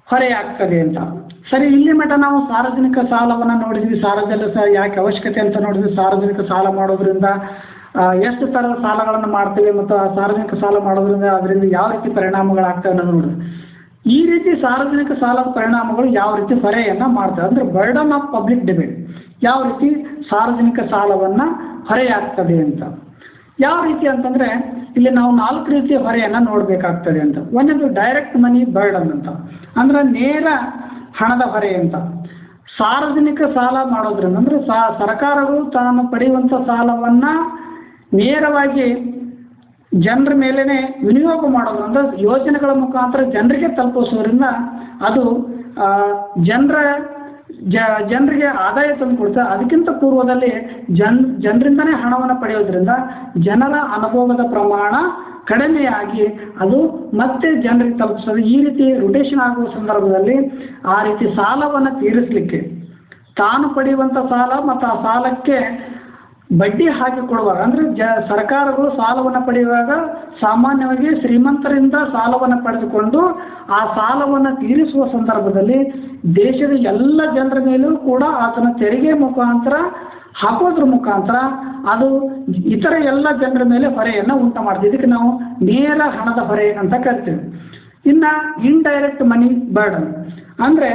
Speaker 1: ಹೊರೆಯಾಗ್ತದೆ ಅಂತ ಸರಿ ಇಲ್ಲಿ ಮಟ್ಟ ನಾವು ಸಾರ್ವಜನಿಕ ಸಾಲವನ್ನು ನೋಡಿದ್ವಿ ಸಾರ್ವಜನಿಕ ಸ ಯಾಕೆ ಅವಶ್ಯಕತೆ ಅಂತ ನೋಡಿದ್ವಿ ಸಾರ್ವಜನಿಕ ಸಾಲ ಮಾಡೋದ್ರಿಂದ ಆ, ಎಷ್ಟು ಥರದ ಸಾಲಗಳನ್ನು ಮಾಡ್ತೀವಿ ಮತ್ತು ಆ ಸಾರ್ವಜನಿಕ ಸಾಲ ಮಾಡೋದ್ರಿಂದ ಅದರಿಂದ ಯಾವ ರೀತಿ ಪರಿಣಾಮಗಳಾಗ್ತವೆ ಅನ್ನೋದು ನೋಡಿದ್ವಿ ಈ ರೀತಿ ಸಾರ್ವಜನಿಕ ಸಾಲದ ಪರಿಣಾಮಗಳು ಯಾವ ರೀತಿ ಹೊರೆಯನ್ನು ಮಾಡ್ತವೆ ಅಂದರೆ ಬರ್ಡನ್ ಆಫ್ ಪಬ್ಲಿಕ್ ಡಿಬೇಟ್ ಯಾವ ರೀತಿ ಸಾರ್ವಜನಿಕ ಸಾಲವನ್ನು ಹೊರೆಯಾಗ್ತದೆ ಅಂತ ಯಾವ ರೀತಿ ಅಂತಂದರೆ ಇಲ್ಲಿ ನಾವು ನಾಲ್ಕು ರೀತಿಯ ಹೊರೆಯನ್ನು ನೋಡಬೇಕಾಗ್ತದೆ ಅಂತ ಒಂದೊಂದು ಡೈರೆಕ್ಟ್ ಮನಿ ಬರ್ಡನ್ ಅಂತ ಅಂದರೆ ನೇರ ಹಣದ ಹೊರೆ ಅಂತ ಸಾರ್ವಜನಿಕ ಸಾಲ ಮಾಡೋದ್ರಿಂದ ಅಂದರೆ ಸಾ ಸರ್ಕಾರಗಳು ತಾನು ಪಡೆಯುವಂಥ ಸಾಲವನ್ನು ನೇರವಾಗಿ ಜನರ ಮೇಲೇ ವಿನಿಯೋಗ ಮಾಡೋದು ಅಂದರೆ ಯೋಜನೆಗಳ ಮುಖಾಂತರ ಜನರಿಗೆ ತಲುಪಿಸೋದ್ರಿಂದ ಅದು ಆ, ಜನರ ಜ ಜನರಿಗೆ ಆದಾಯ ತಂದುಕೊಡ್ತದೆ ಅದಕ್ಕಿಂತ ಪೂರ್ವದಲ್ಲಿ ಜನ್ ಜನರಿಂದನೇ ಹಣವನ್ನು ಪಡೆಯೋದ್ರಿಂದ ಜನರ ಅನುಭವದ ಪ್ರಮಾಣ ಕಡಿಮೆಯಾಗಿ ಅದು ಮತ್ತೆ ಜನರಿಗೆ ತಲುಪಿಸ್ತದೆ ಈ ರೀತಿ ರೊಟೇಷನ್ ಆಗುವ ಸಂದರ್ಭದಲ್ಲಿ ಆ ರೀತಿ ಸಾಲವನ್ನು ತೀರಿಸಲಿಕ್ಕೆ ತಾನು ಪಡೆಯುವಂಥ ಸಾಲ ಮತ್ತು ಆ ಸಾಲಕ್ಕೆ ಬಡ್ಡಿ ಹಾಕಿ ಕೊಡುವಾಗ ಅಂದರೆ ಜ ಸರ್ಕಾರಗಳು ಸಾಲವನ್ನು ಪಡೆಯುವಾಗ ಸಾಮಾನ್ಯವಾಗಿ ಶ್ರೀಮಂತರಿಂದ ಸಾಲವನ್ನು ಪಡೆದುಕೊಂಡು ಆ ಸಾಲವನ್ನು ತೀರಿಸುವ ಸಂದರ್ಭದಲ್ಲಿ ದೇಶದ ಎಲ್ಲ ಜನರ ಮೇಲೂ ಕೂಡ ಆತನ ತೆರಿಗೆ ಮುಖಾಂತರ ಹಾಕೋದ್ರ ಮುಖಾಂತರ ಅದು ಇತರ ಎಲ್ಲ ಜನರ ಮೇಲೆ ಹೊರೆಯನ್ನು ಉಂಟು ಮಾಡ್ತೀವಿ ಇದಕ್ಕೆ ನಾವು ನೇರ ಹಣದ ಹೊರೆ ಅಂತ ಕರಿತೀವಿ ಇನ್ನು ಇಂಡೈರೆಕ್ಟ್ ಮನಿ ಬರ್ಡನ್ ಅಂದರೆ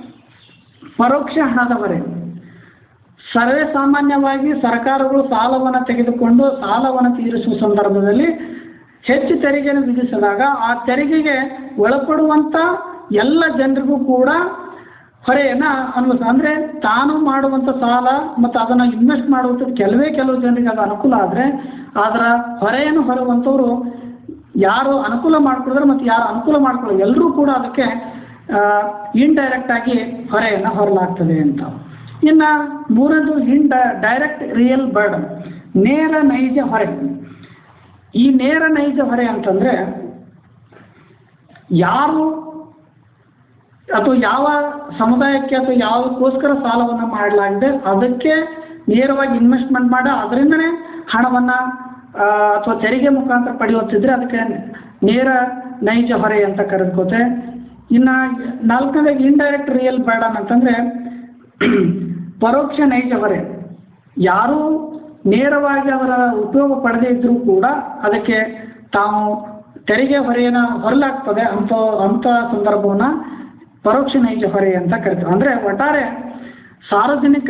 Speaker 1: ಪರೋಕ್ಷ ಹಣದ ಹೊರೆ ಸರ್ವೇ ಸಾಮಾನ್ಯವಾಗಿ ಸರ್ಕಾರಗಳು ಸಾಲವನ್ನು ತೆಗೆದುಕೊಂಡು ಸಾಲವನ್ನು ತೀರಿಸುವ ಸಂದರ್ಭದಲ್ಲಿ ಹೆಚ್ಚು ತೆರಿಗೆಯನ್ನು ವಿಧಿಸಿದಾಗ ಆ ತೆರಿಗೆಗೆ ಒಳಪಡುವಂಥ ಎಲ್ಲ ಜನರಿಗೂ ಕೂಡ ಹೊರೆಯನ್ನು ಅನುಭವಿಸ ಅಂದರೆ ತಾನು ಮಾಡುವಂಥ ಸಾಲ ಮತ್ತು ಅದನ್ನು ಇನ್ವೆಸ್ಟ್ ಮಾಡುವಂಥದ್ದು ಕೆಲವೇ ಕೆಲವು ಜನರಿಗೆ ಅದು ಅನುಕೂಲ ಆದರೆ ಅದರ ಹೊರೆಯನ್ನು ಹೊರುವಂಥವ್ರು ಯಾರು ಅನುಕೂಲ ಮಾಡಿಕೊಡಿದ್ರೆ ಮತ್ತು ಯಾರು ಅನುಕೂಲ ಮಾಡ್ಕೊಳ್ಳೋ ಎಲ್ಲರೂ ಕೂಡ ಅದಕ್ಕೆ ಇಂಡೈರೆಕ್ಟಾಗಿ ಹೊರೆಯನ್ನು ಹೊರಲಾಗ್ತದೆ ಅಂತ ಇನ್ನು ಮೂರನೇದು ಇನ್ ಡೈರೆಕ್ಟ್ ರಿಯಲ್ ಬರ್ಡನ್ ನೇರ ನೈಜ ಹೊರೆ ಈ ನೇರ ನೈಜ ಹೊರೆ ಅಂತಂದರೆ ಯಾರು ಅಥವಾ ಯಾವ ಸಮುದಾಯಕ್ಕೆ ಅಥವಾ ಯಾವುದಕ್ಕೋಸ್ಕರ ಸಾಲವನ್ನು ಮಾಡಲಾಗಿದೆ ಅದಕ್ಕೆ ನೇರವಾಗಿ ಇನ್ವೆಸ್ಟ್ಮೆಂಟ್ ಮಾಡಿ ಅದರಿಂದನೇ ಹಣವನ್ನು ಅಥವಾ ತೆರಿಗೆ ಮುಖಾಂತರ ಪಡೆಯುತ್ತಿದ್ರೆ ಅದಕ್ಕೆ ನೇರ ನೈಜ ಹೊರೆ ಅಂತ ಕರೆದುಕೋತೆ ಇನ್ನು ನಾಲ್ಕನೇದಾಗಿ ಇಂಡೈರೆಕ್ಟ್ ರಿಯಲ್ ಬರ್ಡನ್ ಅಂತಂದರೆ ಪರೋಕ್ಷ ನೈಜ ಹೊರೆ ಯಾರೂ ನೇರವಾಗಿ ಅದರ ಉಪಯೋಗ ಪಡೆದೇ ಇದ್ದರೂ ಕೂಡ ಅದಕ್ಕೆ ತಾವು ತೆರಿಗೆ ಹೊರೆಯನ್ನು ಹೊರಲಾಗ್ತದೆ ಅಂಥ ಅಂಥ ಸಂದರ್ಭವನ್ನು ಪರೋಕ್ಷ ನೈಜ ಹೊರೆ ಅಂತ ಕರಿತೀವಿ ಅಂದರೆ ಒಟ್ಟಾರೆ ಸಾರ್ವಜನಿಕ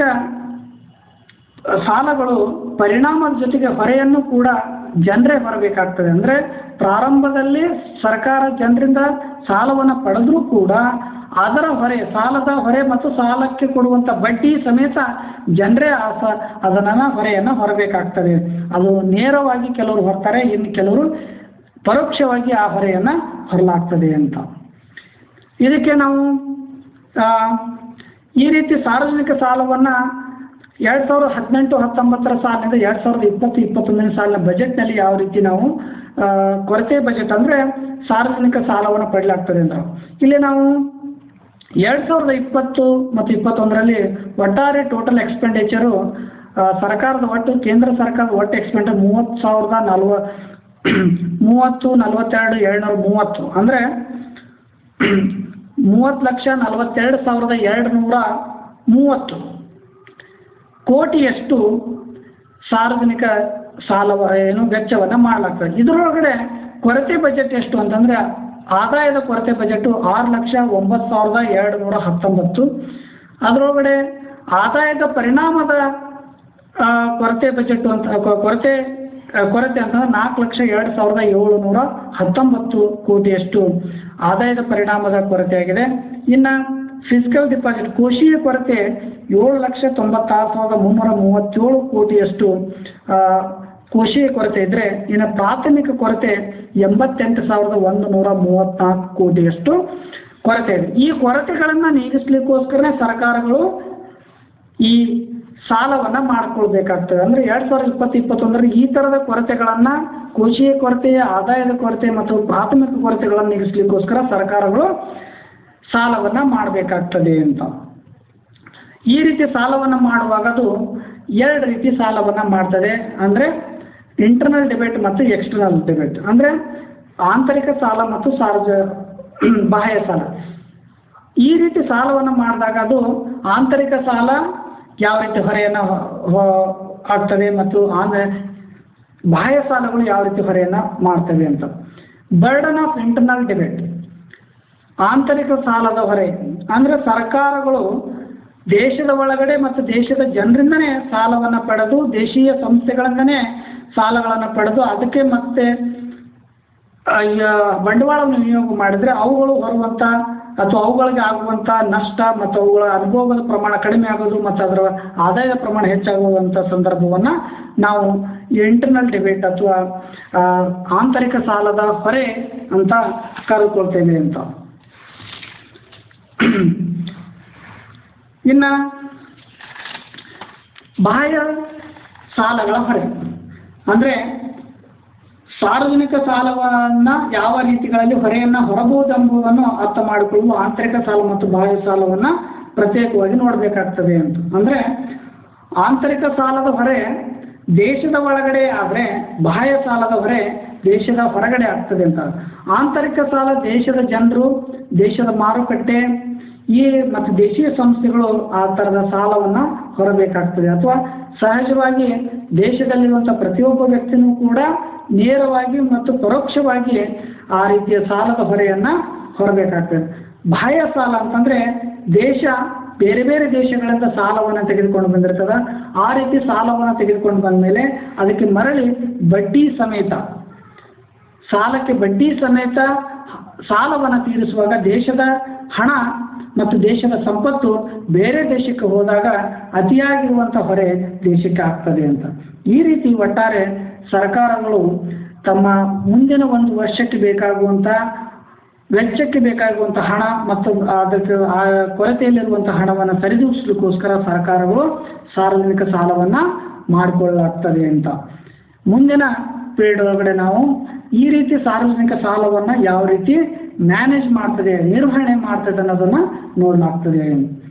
Speaker 1: ಸಾಲಗಳು ಪರಿಣಾಮದ ಜೊತೆಗೆ ಹೊರೆಯನ್ನು ಕೂಡ ಜನರೇ ಹೊರಬೇಕಾಗ್ತದೆ ಅಂದರೆ ಪ್ರಾರಂಭದಲ್ಲಿ ಸರ್ಕಾರ ಜನರಿಂದ ಸಾಲವನ್ನು ಪಡೆದರೂ ಕೂಡ ಅದರ ಹೊರೆ ಸಾಲದ ಹೊರೆ ಮತ್ತು ಸಾಲಕ್ಕೆ ಕೊಡುವಂಥ ಬಡ್ಡಿ ಸಮೇತ ಜನರೇ ಆ ಸ ಅದನ್ನು ಹೊರೆಯನ್ನು ಹೊರಬೇಕಾಗ್ತದೆ ಅದು ನೇರವಾಗಿ ಕೆಲವರು ಹೊರ್ತಾರೆ ಇನ್ನು ಕೆಲವರು ಪರೋಕ್ಷವಾಗಿ ಆ ಹೊರೆಯನ್ನು ಹೊರಲಾಗ್ತದೆ ಅಂತ ಇದಕ್ಕೆ ನಾವು ಆ, ಈ ರೀತಿ ಸಾರ್ವಜನಿಕ ಸಾಲವನ್ನು ಎರಡು ಸಾವಿರದ ಹದಿನೆಂಟು ಹತ್ತೊಂಬತ್ತರ ಸಾಲಿನಿಂದ ಎರಡು ಸಾವಿರದ ಇಪ್ಪತ್ತು ಇಪ್ಪತ್ತೊಂದನೇ ಸಾಲಿನ ಬಜೆಟ್ನಲ್ಲಿ ಯಾವ ರೀತಿ ನಾವು ಆ, ಕೊರತೆ ಬಜೆಟ್ ಅಂದರೆ ಸಾರ್ವಜನಿಕ ಸಾಲವನ್ನು ಪಡೆಯಲಾಗ್ತದೆ ಅಂತ ಇಲ್ಲಿ ನಾವು ಎರಡು ಸಾವಿರದ ಇಪ್ಪತ್ತು ಮತ್ತು ಇಪ್ಪತ್ತೊಂದರಲ್ಲಿ ಒಟ್ಟಾರೆ ಟೋಟಲ್ ಎಕ್ಸ್ಪೆಂಡಿಚರು ಸರ್ಕಾರದ ಒಟ್ಟು ಕೇಂದ್ರ ಸರ್ಕಾರದ ಒಟ್ಟು ಎಕ್ಸ್ಪೆಂಡರ್ ಮೂವತ್ತು ಸಾವಿರದ ನಲ್ವ ಮೂವತ್ತು ನಲವತ್ತೆರಡು ಏಳ್ನೂರ ಮೂವತ್ತು ಅಂದರೆ ಮೂವತ್ತು ಲಕ್ಷ ನಲವತ್ತೆರಡು ಸಾವಿರದ ಎರಡು ನೂರ ಮೂವತ್ತು ಕೋಟಿಯಷ್ಟು ಸಾರ್ವಜನಿಕ ಸಾಲ ಏನು ವೆಚ್ಚವನ್ನು ಮಾಡಲಾಗ್ತದೆ ಇದರೊಳಗಡೆ ಕೊರತೆ ಬಜೆಟ್ ಎಷ್ಟು ಅಂತಂದರೆ ಆದಾಯದ ಕೊರತೆ ಬಜೆಟು ಆರು ಲಕ್ಷ ಒಂಬತ್ತು ಸಾವಿರದ ಎರಡು ನೂರ ಹತ್ತೊಂಬತ್ತು ಅದರೊಳಗಡೆ ಆದಾಯದ ಪರಿಣಾಮದ ಆ, ಕೊರತೆ ಬಜೆಟು ಅಂತ ಕೊ- ಕೊರತೆ ಆ, ಕೊರತೆ ಅಂತಂದ್ರೆ ನಾಲ್ಕು ಲಕ್ಷ ಎರಡು ಸಾವಿರದ ಏಳು ನೂರ ಹತ್ತೊಂಬತ್ತು ಕೋಟಿಯಷ್ಟು ಆದಾಯದ ಪರಿಣಾಮದ ಕೊರತೆ ಆಗಿದೆ ಇನ್ನು ಫಿಸಿಕಲ್ ಡಿಪಾಸಿಟ್ ಕೋಶೀಯ ಕೊರತೆ ಏಳು ಲಕ್ಷ ತೊಂಬತ್ತಾರು ಸಾವಿರದ ಮುನ್ನೂರ ಮೂವತ್ತೇಳು ಕೋಟಿಯಷ್ಟು ಆ, ಕೋಶೀಯ ಕೊರತೆ ಇದ್ದರೆ ಇನ್ನು ಪ್ರಾಥಮಿಕ ಕೊರತೆ ಎಂಬತ್ತೆಂಟು ಸಾವಿರದ ಒಂದು ನೂರ ಮೂವತ್ತ್ನಾಲ್ಕು ಕೋಟಿಯಷ್ಟು ಕೊರತೆ ಇದೆ ಈ ಕೊರತೆಗಳನ್ನು ನೀಗಿಸ್ಲಿಕ್ಕೋಸ್ಕರನೇ ಸರ್ಕಾರಗಳು ಈ ಸಾಲವನ್ನು ಮಾಡ್ಕೊಳ್ಬೇಕಾಗ್ತದೆ ಅಂದರೆ ಎರಡು ಸಾವಿರದ ಇಪ್ಪತ್ತು ಇಪ್ಪತ್ತೊಂದರಲ್ಲಿ ಈ ಥರದ ಕೊರತೆಗಳನ್ನು ಕೋಶೀಯ ಕೊರತೆಯ ಆದಾಯದ ಕೊರತೆ ಮತ್ತು ಪ್ರಾಥಮಿಕ ಕೊರತೆಗಳನ್ನು ನೀಗಿಸ್ಲಿಕ್ಕೋಸ್ಕರ ಸರ್ಕಾರಗಳು ಸಾಲವನ್ನು ಮಾಡಬೇಕಾಗ್ತದೆ ಅಂತ ಈ ರೀತಿ ಸಾಲವನ್ನು ಮಾಡುವಾಗ ಅದು ಎರಡು ರೀತಿ ಸಾಲವನ್ನು ಮಾಡ್ತದೆ ಅಂದರೆ ಇಂಟರ್ನಲ್ ಡಿಬೇಟ್ ಮತ್ತು ಎಕ್ಸ್ಟರ್ನಲ್ ಡಿಬೇಟ್ ಅಂದರೆ ಆಂತರಿಕ ಸಾಲ ಮತ್ತು ಸಾರ್ವಜ ಬಾಹ್ಯ ಸಾಲ ಈ ರೀತಿ ಸಾಲವನ್ನು ಮಾಡಿದಾಗ ಅದು ಆಂತರಿಕ ಸಾಲ ಯಾವ ರೀತಿ ಹೊರೆಯನ್ನು ಹೊ- ಆಗ್ತದೆ ಮತ್ತು ಆಂದ ಬಾಹ್ಯ ಸಾಲಗಳು ಯಾವ ರೀತಿ ಹೊರೆಯನ್ನು ಮಾಡ್ತವೆ ಅಂತ ಬರ್ಡನ್ ಆಫ್ ಇಂಟರ್ನಲ್ ಡೆಬಿಟ್ ಆಂತರಿಕ ಸಾಲದ ಹೊರೆ ಅಂದರೆ ಸರ್ಕಾರಗಳು ದೇಶದ ಒಳಗಡೆ ಮತ್ತು ದೇಶದ ಜನರಿಂದನೇ ಸಾಲವನ್ನು ಪಡೆದು ದೇಶೀಯ ಸಂಸ್ಥೆಗಳಿಂದನೇ ಸಾಲಗಳನ್ನು ಪಡೆದು ಅದಕ್ಕೆ ಮತ್ತೆ ಆ, ಈ, ಆ, ಬಂಡವಾಳವನ್ನು ವಿನಿಯೋಗ ಮಾಡಿದರೆ ಅವುಗಳು ಬರುವಂಥ ಅಥವಾ ಅವುಗಳಿಗೆ ಆಗುವಂಥ ನಷ್ಟ ಮತ್ತು ಅವುಗಳ ಅನುಭವದ ಪ್ರಮಾಣ ಕಡಿಮೆ ಆಗೋದು ಮತ್ತು ಅದರ ಆದಾಯದ ಪ್ರಮಾಣ ಹೆಚ್ಚಾಗುವಂಥ ಸಂದರ್ಭವನ್ನು ನಾವು ಇಂಟರ್ನಲ್ ಡಿಬೇಟ್ ಅಥವಾ ಆ, ಆಂತರಿಕ ಸಾಲದ ಹೊರೆ ಅಂತ ಕರೆದುಕೊಳ್ತೇವೆ ಅಂತ ಇನ್ನು ಬಾಹ್ಯ ಸಾಲಗಳ ಹೊರೆ ಅಂದರೆ ಸಾರ್ವಜನಿಕ ಸಾಲವನ್ನು ಯಾವ ರೀತಿಗಳಲ್ಲಿ ಹೊರೆಯನ್ನು ಹೊರಬಹುದೆಂಬುದನ್ನು ಅರ್ಥ ಮಾಡಿಕೊಳ್ಳುವ ಆಂತರಿಕ ಸಾಲ ಮತ್ತು ಬಾಹ್ಯ ಸಾಲವನ್ನು ಪ್ರತ್ಯೇಕವಾಗಿ ನೋಡಬೇಕಾಗ್ತದೆ ಅಂತ ಅಂದರೆ ಆಂತರಿಕ ಸಾಲದ ಹೊರೆ ದೇಶದ ಒಳಗಡೆ ಆದರೆ ಬಾಹ್ಯ ಸಾಲದ ಹೊರೆ ದೇಶದ ಹೊರಗಡೆ ಆಗ್ತದೆ ಅಂತ ಆಂತರಿಕ ಸಾಲ ದೇಶದ ಜನರು ದೇಶದ ಮಾರುಕಟ್ಟೆ ಈ ಮತ್ತು ದೇಶೀಯ ಸಂಸ್ಥೆಗಳು ಆ ಥರದ ಸಾಲವನ್ನು ಹೊರಬೇಕಾಗ್ತದೆ ಅಥವಾ ಸಹಜವಾಗಿ ದೇಶದಲ್ಲಿರುವಂಥ ಪ್ರತಿಯೊಬ್ಬ ವ್ಯಕ್ತಿನೂ ಕೂಡ ನೇರವಾಗಿ ಮತ್ತು ಪರೋಕ್ಷವಾಗಿ ಆ ರೀತಿಯ ಸಾಲದ ಹೊರೆಯನ್ನು ಹೊರಬೇಕಾಗ್ತದೆ ಬಾಹ್ಯ ಸಾಲ ಅಂತಂದರೆ ದೇಶ ಬೇರೆ ಬೇರೆ ದೇಶಗಳಿಂದ ಸಾಲವನ್ನು ತೆಗೆದುಕೊಂಡು ಬಂದಿರ್ತದೆ ಆ ರೀತಿ ಸಾಲವನ್ನು ತೆಗೆದುಕೊಂಡು ಬಂದ ಮೇಲೆ ಅದಕ್ಕೆ ಮರಳಿ ಬಡ್ಡಿ ಸಮೇತ ಸಾಲಕ್ಕೆ ಬಡ್ಡಿ ಸಮೇತ ಸಾಲವನ್ನು ತೀರಿಸುವಾಗ ದೇಶದ ಹಣ ಮತ್ತು ದೇಶದ ಸಂಪತ್ತು ಬೇರೆ ದೇಶಕ್ಕೆ ಹೋದಾಗ ಅತಿಯಾಗಿರುವಂಥ ಹೊರೆ ದೇಶಕ್ಕೆ ಆಗ್ತದೆ ಅಂತ ಈ ರೀತಿ ಒಟ್ಟಾರೆ ಸರ್ಕಾರಗಳು ತಮ್ಮ ಮುಂದಿನ ಒಂದು ವರ್ಷಕ್ಕೆ ಬೇಕಾಗುವಂಥ ವೆಚ್ಚಕ್ಕೆ ಬೇಕಾಗುವಂಥ ಹಣ ಮತ್ತು ಅದಕ್ಕೆ ಆ ಕೊರತೆಯಲ್ಲಿರುವಂಥ ಹಣವನ್ನು ಸರಿದೂಗಿಸ್ಲಿಕ್ಕೋಸ್ಕರ ಸರ್ಕಾರಗಳು ಸಾರ್ವಜನಿಕ ಸಾಲವನ್ನು ಮಾಡಿಕೊಳ್ಳಲಾಗ್ತದೆ ಅಂತ ಮುಂದಿನ ಪೀರಿಯಡ್ ಒಳಗಡೆ ನಾವು ಈ ರೀತಿ ಸಾರ್ವಜನಿಕ ಸಾಲವನ್ನು ಯಾವ ರೀತಿ ಮ್ಯಾನೇಜ್ ಮಾಡ್ತದೆ ನಿರ್ವಹಣೆ ಮಾಡ್ತದೆ ಅನ್ನೋದನ್ನು ನೋಡಲಾಗ್ತದೆ